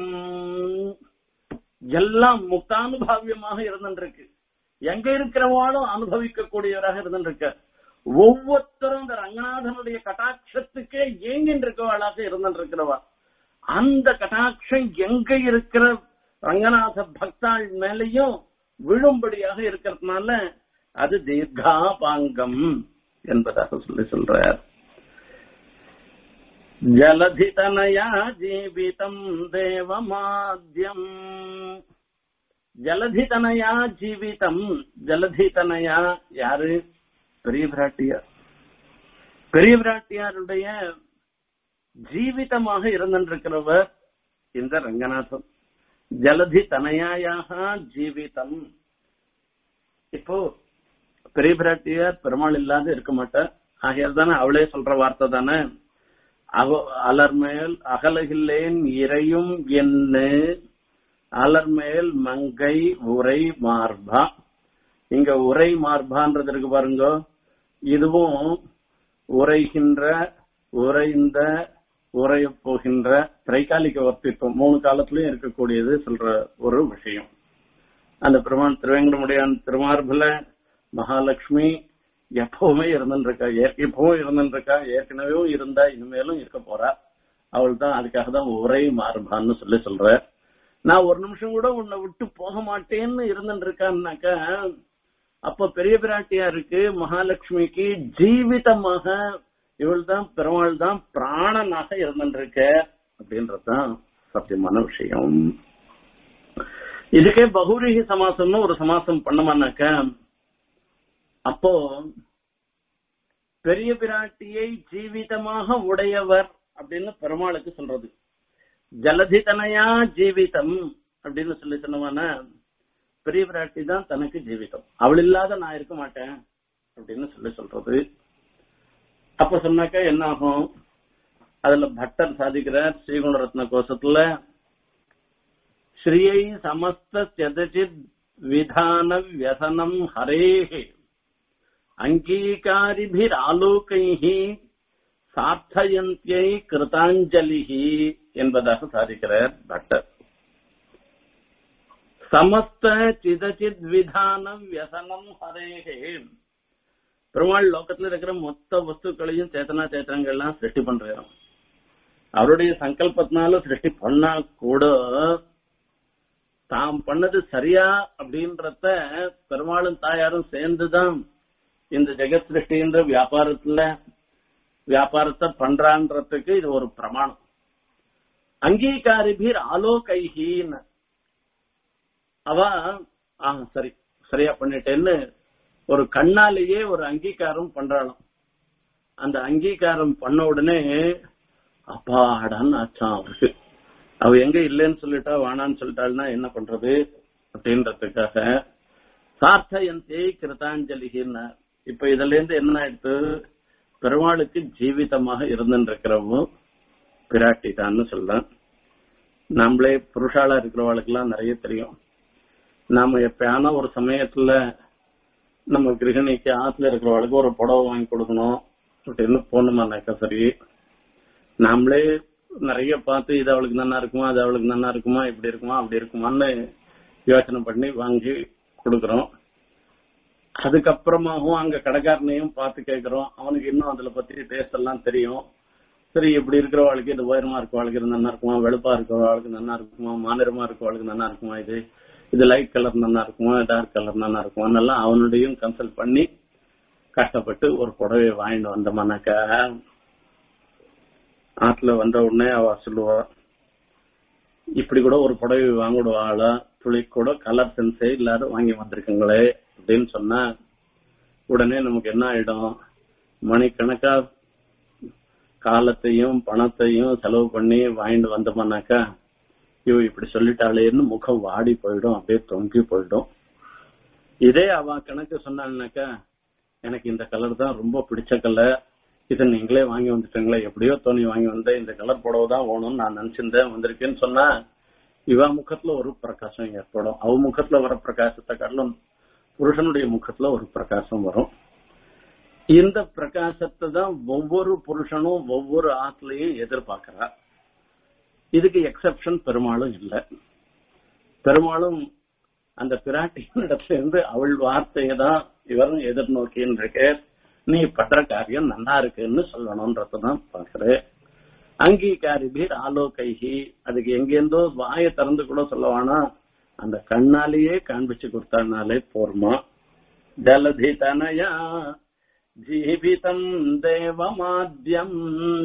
எல்லாம் முக்தானுபாவியமாக இருந்துருக்கு எங்க இருக்கிறவாலும் அனுபவிக்கக்கூடியவராக இருந்துருக்க ஒவ்வொருத்தரும் இந்த ரங்கநாதனுடைய கட்டாட்சத்துக்கே ஏங்கின்னு இருக்கவாளாக இருந்துருக்கிறவா அந்த கட்டாட்சம் எங்க இருக்கிற ரங்கநாத பக்தாள் மேலையும் விழும்படியாக இருக்கிறதுனால அது தீர்காபாங்கம் என்பதாக சொல்லி சொல்றார் ஜலதிதனயா ஜீவிதம் தேவமாத்யம் ஜலதிதனயா ஜீவிதம் ஜலதிதனயா யாரு பெரிய பிராட்டியார் பெரிய பிராட்டியாருடைய ஜீவிதமாக இருந்திருக்கிறவர் இந்த ரங்கநாதன் ஜலதி தனயாயாக ஜீவிதம் இப்போ பெரிய பிராட்டியார் பெருமாள் இல்லாத இருக்க மாட்டார் ஆகையால் தானே அவளே சொல்ற வார்த்தை தானே அவ அலர்மேல் அகலகில்லேன் இறையும் என்ன அலர்மேல் மங்கை உரை மார்பா இங்க உரை மார்பான்றது இருக்கு பாருங்க இதுவும் உரைகின்ற உரைந்த உரைய போகின்ற திரைகாலிக வர்த்தித்துவம் மூணு காலத்திலயும் இருக்கக்கூடியது சொல்ற ஒரு விஷயம் அந்த பெருமான் திருவேங்கடமுடியான் திருமார்புல மகாலட்சுமி எப்பவுமே இருந்துருக்கா எப்பவும் இருந்துருக்கா ஏற்கனவே இருந்தா இனிமேலும் இருக்க போறா அவள் தான் அதுக்காக தான் உரை மாறுபான்னு சொல்லி சொல்ற நான் ஒரு நிமிஷம் கூட உன்னை விட்டு போக மாட்டேன்னு இருந்துட்டு இருக்கான்னாக்கா அப்ப பெரிய பிராட்டியா இருக்கு மகாலட்சுமிக்கு ஜீவிதமாக இவள் தான் பெருமாள் தான் பிராணனாக இருந்துருக்க அப்படின்றதுதான் சத்தியமான விஷயம் இதுக்கே பகுரீகி சமாசம்னு ஒரு சமாசம் பண்ணமானாக்க அப்போ பெரிய பிராட்டியை ஜீவிதமாக உடையவர் அப்படின்னு பெருமாளுக்கு சொல்றது ஜலதிதனையா ஜீவிதம் அப்படின்னு சொல்லி சொன்னவானா பெரிய பிராட்டி தான் தனக்கு ஜீவிதம் அவள் இல்லாத நான் இருக்க மாட்டேன் அப்படின்னு சொல்லி சொல்றது அப்ப சொன்னாக்கா என்ன ஆகும் அதுல பட்டர் சாதிக்கிறார் ஸ்ரீகுணரத்ன கோஷத்துல ஸ்ரீயை சமஸ்த தியதச்சித் விதான வியசனம் ஹரேஹே அங்கீகாரிபிராலோகைஹி சார்த்தயந்தியை கிருதாஞ்சலிஹி என்பதாக சாதிக்கிறார் பட்டர் சமஸ்த சிதச்சித் விதான வியசனம் ஹரேஹே பெருமாள் லோகத்துல இருக்கிற மொத்த வஸ்துக்களையும் சேத்தனா சேத்தனங்கள்லாம் சிருஷ்டி பண்றாராம் அவருடைய சங்கல்பத்தினால சிருஷ்டி பண்ணா கூட தாம் பண்ணது சரியா அப்படின்றத பெருமாளும் தாயாரும் சேர்ந்துதான் இந்த ஜெகத் சிருஷ்டின்ற வியாபாரத்துல வியாபாரத்தை பண்றான்றதுக்கு இது ஒரு பிரமாணம் அங்கீகாரிபீர் ஆலோகைஹின்னு அவ ஆ சரி சரியா பண்ணிட்டேன்னு ஒரு கண்ணாலேயே ஒரு அங்கீகாரம் பண்றாளாம் அந்த அங்கீகாரம் பண்ண உடனே அப்பாடான்னு ஆச்சான் அவருக்கு அவ எங்க இல்லைன்னு சொல்லிட்டா வானான்னு சொல்லிட்டாள்னா என்ன பண்றது அப்படின்றதுக்காக சார்த்தயந்தே கிருதாஞ்சலிகின்னு இப்ப இதுல இருந்து என்ன ஆயிடுத்து பெருமாளுக்கு ஜீவிதமாக இருந்துருக்கிறவங்க பிராட்டி தான்னு சொல்லலாம் நம்மளே புருஷாலா இருக்கிறவாளுக்கு எல்லாம் நிறைய தெரியும் நாம எப்பயான ஒரு சமயத்துல நம்ம கிரகணிக்கு ஆத்துல இருக்கிறவளுக்கு ஒரு புடவை வாங்கி கொடுக்கணும் அப்படின்னு போனோமானாக்கா சரி நாமளே நிறைய பார்த்து இது அவளுக்கு நல்லா இருக்குமா அது அவளுக்கு நல்லா இருக்குமா இப்படி இருக்குமா அப்படி இருக்குமான்னு யோசனை பண்ணி வாங்கி கொடுக்கறோம் அதுக்கப்புறமாவும் அங்க கடைக்காரனையும் பார்த்து கேட்கறோம் அவனுக்கு இன்னும் அதுல பத்தி டேஸ்ட் எல்லாம் தெரியும் சரி இப்படி இருக்கிறவாளுக்கு இது உயரமா இருக்கவாளுக்கு இது நல்லா இருக்குமா வெளுப்பா இருக்கிறவாளுக்கு நல்லா இருக்குமா மாநிலமா இருக்கவாளுக்கு நல்லா இருக்குமா இது இது லைட் கலர் நல்லா இருக்குமா டார்க் கலர் நல்லா இருக்குமா எல்லாம் அவனுடையும் கன்சல்ட் பண்ணி கஷ்டப்பட்டு ஒரு புடவையை வாங்கிட்டு வந்தோம்னாக்கா ஆத்துல வந்த உடனே அவ சொல்லுவா இப்படி கூட ஒரு புடவை வாங்கிடுவாளா துளி கூட கலர் சென்ஸே இல்லாத வாங்கி வந்திருக்குங்களே அப்படின்னு சொன்னா உடனே நமக்கு என்ன ஆயிடும் மணிக்கணக்கா காலத்தையும் பணத்தையும் செலவு பண்ணி வாங்கிட்டு வந்தோம்னாக்கா இவ இப்படி சொல்லிட்டாளேன்னு முகம் வாடி போயிடும் அப்படியே தொங்கி போயிடும் இதே அவ கணக்கு சொன்னாள்னாக்கா எனக்கு இந்த கலர் தான் ரொம்ப பிடிச்ச கலர் இதை நீங்களே வாங்கி வந்துட்டீங்களே எப்படியோ தோணி வாங்கி வந்தேன் இந்த கலர் புடவை தான் வேணும்னு நான் நினைச்சிருந்தேன் வந்திருக்கேன்னு சொன்னா இவ முகத்துல ஒரு பிரகாசம் ஏற்படும் அவ முகத்துல வர பிரகாசத்தை காட்டிலும் புருஷனுடைய முகத்துல ஒரு பிரகாசம் வரும் இந்த பிரகாசத்தை தான் ஒவ்வொரு புருஷனும் ஒவ்வொரு ஆத்துலயும் எதிர்பார்க்கிறா இதுக்கு எக்ஸெப்ஷன் பெருமாளும் இல்ல பெருமாளும் அந்த பிராட்டியினிடத்துல இருந்து அவள் வார்த்தையை தான் இவரும் எதிர்நோக்கின்னு இருக்கே நீ பண்ற காரியம் நல்லா இருக்குன்னு சொல்லணும்ன்றதான் பாக்குறேன் அங்கீகாரி பீர் ஆலோகைகி அதுக்கு எங்கேருந்தோ வாயை திறந்து கூட சொல்லவானா அந்த கண்ணாலேயே காண்பிச்சு கொடுத்தானாலே போருமா ஜலதி தனயா ஜீவிதம் தேவமாத்தியம்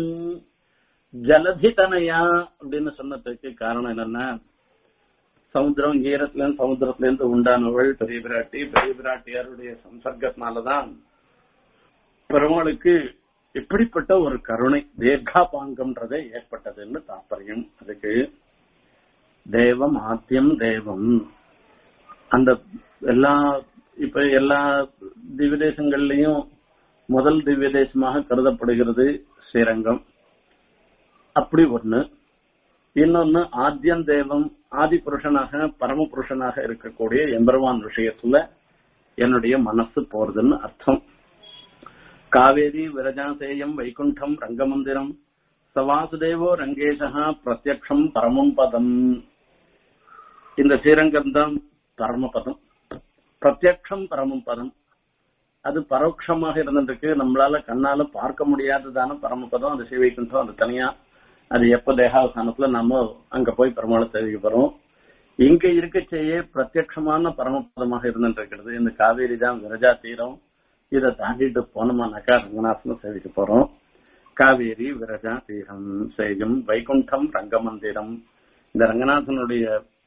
ஜலதி தனயா அப்படின்னு சொன்னதுக்கு காரணம் என்னன்னா சமுத்திரம் ஈரத்துல இருந்து சமுத்திரத்துல இருந்து உண்டானவள் பெரிய பிராட்டி பெரிய பிராட்டியாருடைய சம்சர்க்கத்தினாலதான் பெருமாளுக்கு இப்படிப்பட்ட ஒரு கருணை தீர்காபாங்கம்ன்றதே ஏற்பட்டதுன்னு தாற்பயம் அதுக்கு தேவம் ஆத்தியம் தேவம் அந்த எல்லா இப்ப எல்லா திவ்ய தேசங்கள்லயும் முதல் திவ்ய தேசமாக கருதப்படுகிறது ஸ்ரீரங்கம் அப்படி ஒண்ணு இன்னொன்னு ஆத்தியம் தேவம் ஆதி புருஷனாக பரம புருஷனாக இருக்கக்கூடிய எம்பெருமான் விஷயத்துல என்னுடைய மனசு போறதுன்னு அர்த்தம் காவேரி விரஜாசேயம் வைகுண்டம் ரங்கமந்திரம் சவாசுதேவோ ரங்கேசா பிரத்யக்ஷம் பரமம் பதம் இந்த ஸ்ரீரங்கம் தான் பரமபதம் பிரத்யக்ஷம் பரமம் பதம் அது பரோட்சமாக இருந்துருக்கு நம்மளால கண்ணால பார்க்க முடியாததான பரமபதம் அது சிவைக்குண்டம் அது தனியா அது எப்ப தேகாவசானத்துல நம்ம அங்க போய் பெருமாளை தெரிவிக்க போறோம் இங்க இருக்கச்சேயே பிரத்யட்சமான பரமபதமாக இருந்துருக்கிறது இந்த காவேரி தான் விரஜா தீரம் இதை தாண்டிட்டு போனோமானாக்கா ரங்கநாதனை சேவிக்க போறோம் காவேரி விரஜா தீரம் சேஜம் வைகுண்டம் ரங்கமந்திரம் இந்த ரங்கநாதனுடைய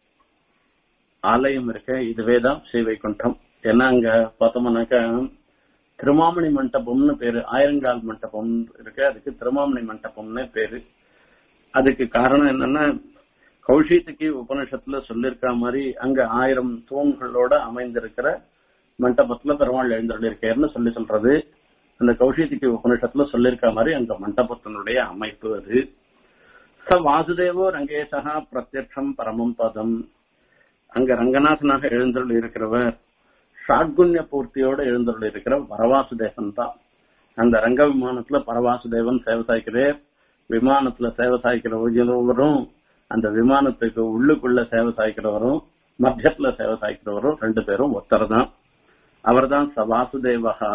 ஆலயம் இருக்க இதுவே தான் ஸ்ரீ வைகுண்டம் ஏன்னா அங்க பார்த்தோம்னாக்கா திருமாமணி மண்டபம்னு பேரு ஆயிரங்கால் மண்டபம் இருக்கு அதுக்கு திருமாமணி மண்டபம்னு பேரு அதுக்கு காரணம் என்னன்னா கௌஷித்துக்கு உபனிஷத்துல சொல்லியிருக்க மாதிரி அங்க ஆயிரம் தூண்களோட அமைந்திருக்கிற மண்டபத்துல பெருமாள் எழுந்தருளிருக்கேன்னு சொல்லி சொல்றது அந்த கௌஷித்துக்கு உபனிஷத்துல சொல்லியிருக்க மாதிரி அங்க மண்டபத்தினுடைய அமைப்பு அது ச வாசுதேவோ ரங்கேசகா பிரத்யக்ஷம் பரமம் பதம் அங்க ரங்கநாதனாக எழுந்தருள் இருக்கிறவர் ஷாட்குண்ய பூர்த்தியோட எழுந்தருள் இருக்கிற வரவாசுதேவன் தான் அந்த ரங்க விமானத்துல பரவாசுதேவன் சேவை சாய்க்கிறேன் விமானத்துல சேவை சாய்க்கிறவரும் அந்த விமானத்துக்கு உள்ளுக்குள்ள சேவை சாய்க்கிறவரும் மத்தியத்துல சேவை சாய்க்கிறவரும் ரெண்டு பேரும் ஒருத்தர் தான் அவர் தான் சவாசுதேவகா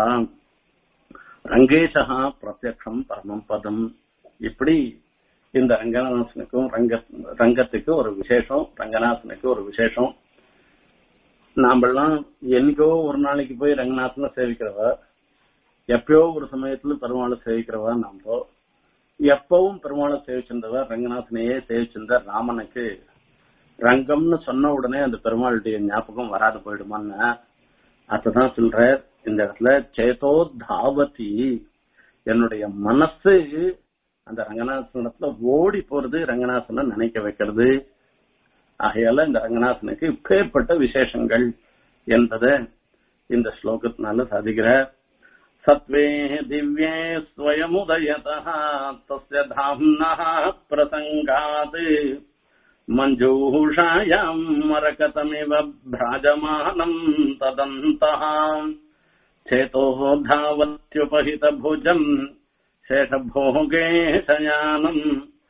ரங்கேசகா பிரத்யக்ஷம் பரமம் பதம் இப்படி இந்த ரங்கநாதனுக்கும் ரங்க ரங்கத்துக்கு ஒரு விசேஷம் ரங்கநாதனுக்கு ஒரு விசேஷம் நாமெல்லாம் என்னைக்கோ ஒரு நாளைக்கு போய் ரங்கநாதனை சேவிக்கிறவ எப்பயோ ஒரு சமயத்துல பெருமாளை சேவிக்கிறவா நாம எப்பவும் பெருமாளை சேவிச்சிருந்தவர் ரங்கநாதனையே சேவிச்சிருந்த ராமனுக்கு ரங்கம்னு சொன்ன உடனே அந்த பெருமாளுடைய ஞாபகம் வராது போயிடுமான்னு அதுதான் சொல்ற இந்த இடத்துல சேதோ தாவதி என்னுடைய மனசு அந்த ரங்கநாதனத்துல ஓடி போறது ரங்கநாதனை நினைக்க வைக்கிறது ஆகையால இந்த ரங்கநாதனுக்கு இப்பேற்பட்ட விசேஷங்கள் என்பதை இந்த ஸ்லோகத்தினால சாதிக்கிறார் சத்வே திவ்யே ஸ்வயமுதயதः தஸ்ய தாம்னः பிரசங்காத் மஞ்சூஷாயாம் மரகதமிவ भ्राजमानम् तदन्तः चेतो धावत्युपहितभुजम् शेषभोगे शयानम्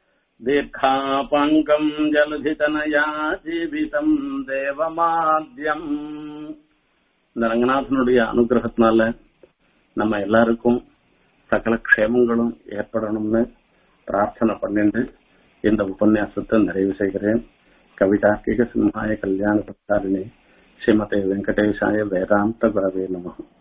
दीर्घापाङ्गम् जलधितनया ஜீவிதம் தேவமாத்யம் இந்த ரங்கநாதனுடைய அனுகிரகத்தினால நம்ம எல்லாருக்கும் சகல க்ஷேமங்களும் ஏற்படணும்னு பிரார்த்தனை பண்ணிட்டு இந்த உபன்யாசத்தை நிறைவு செய்கிறேன் கவிதார்க்கிக சிம்ஹாய கல்யாண பிரசாரிணி ஸ்ரீமதே வெங்கடேஷாய வேதாந்த குரவே நமகம்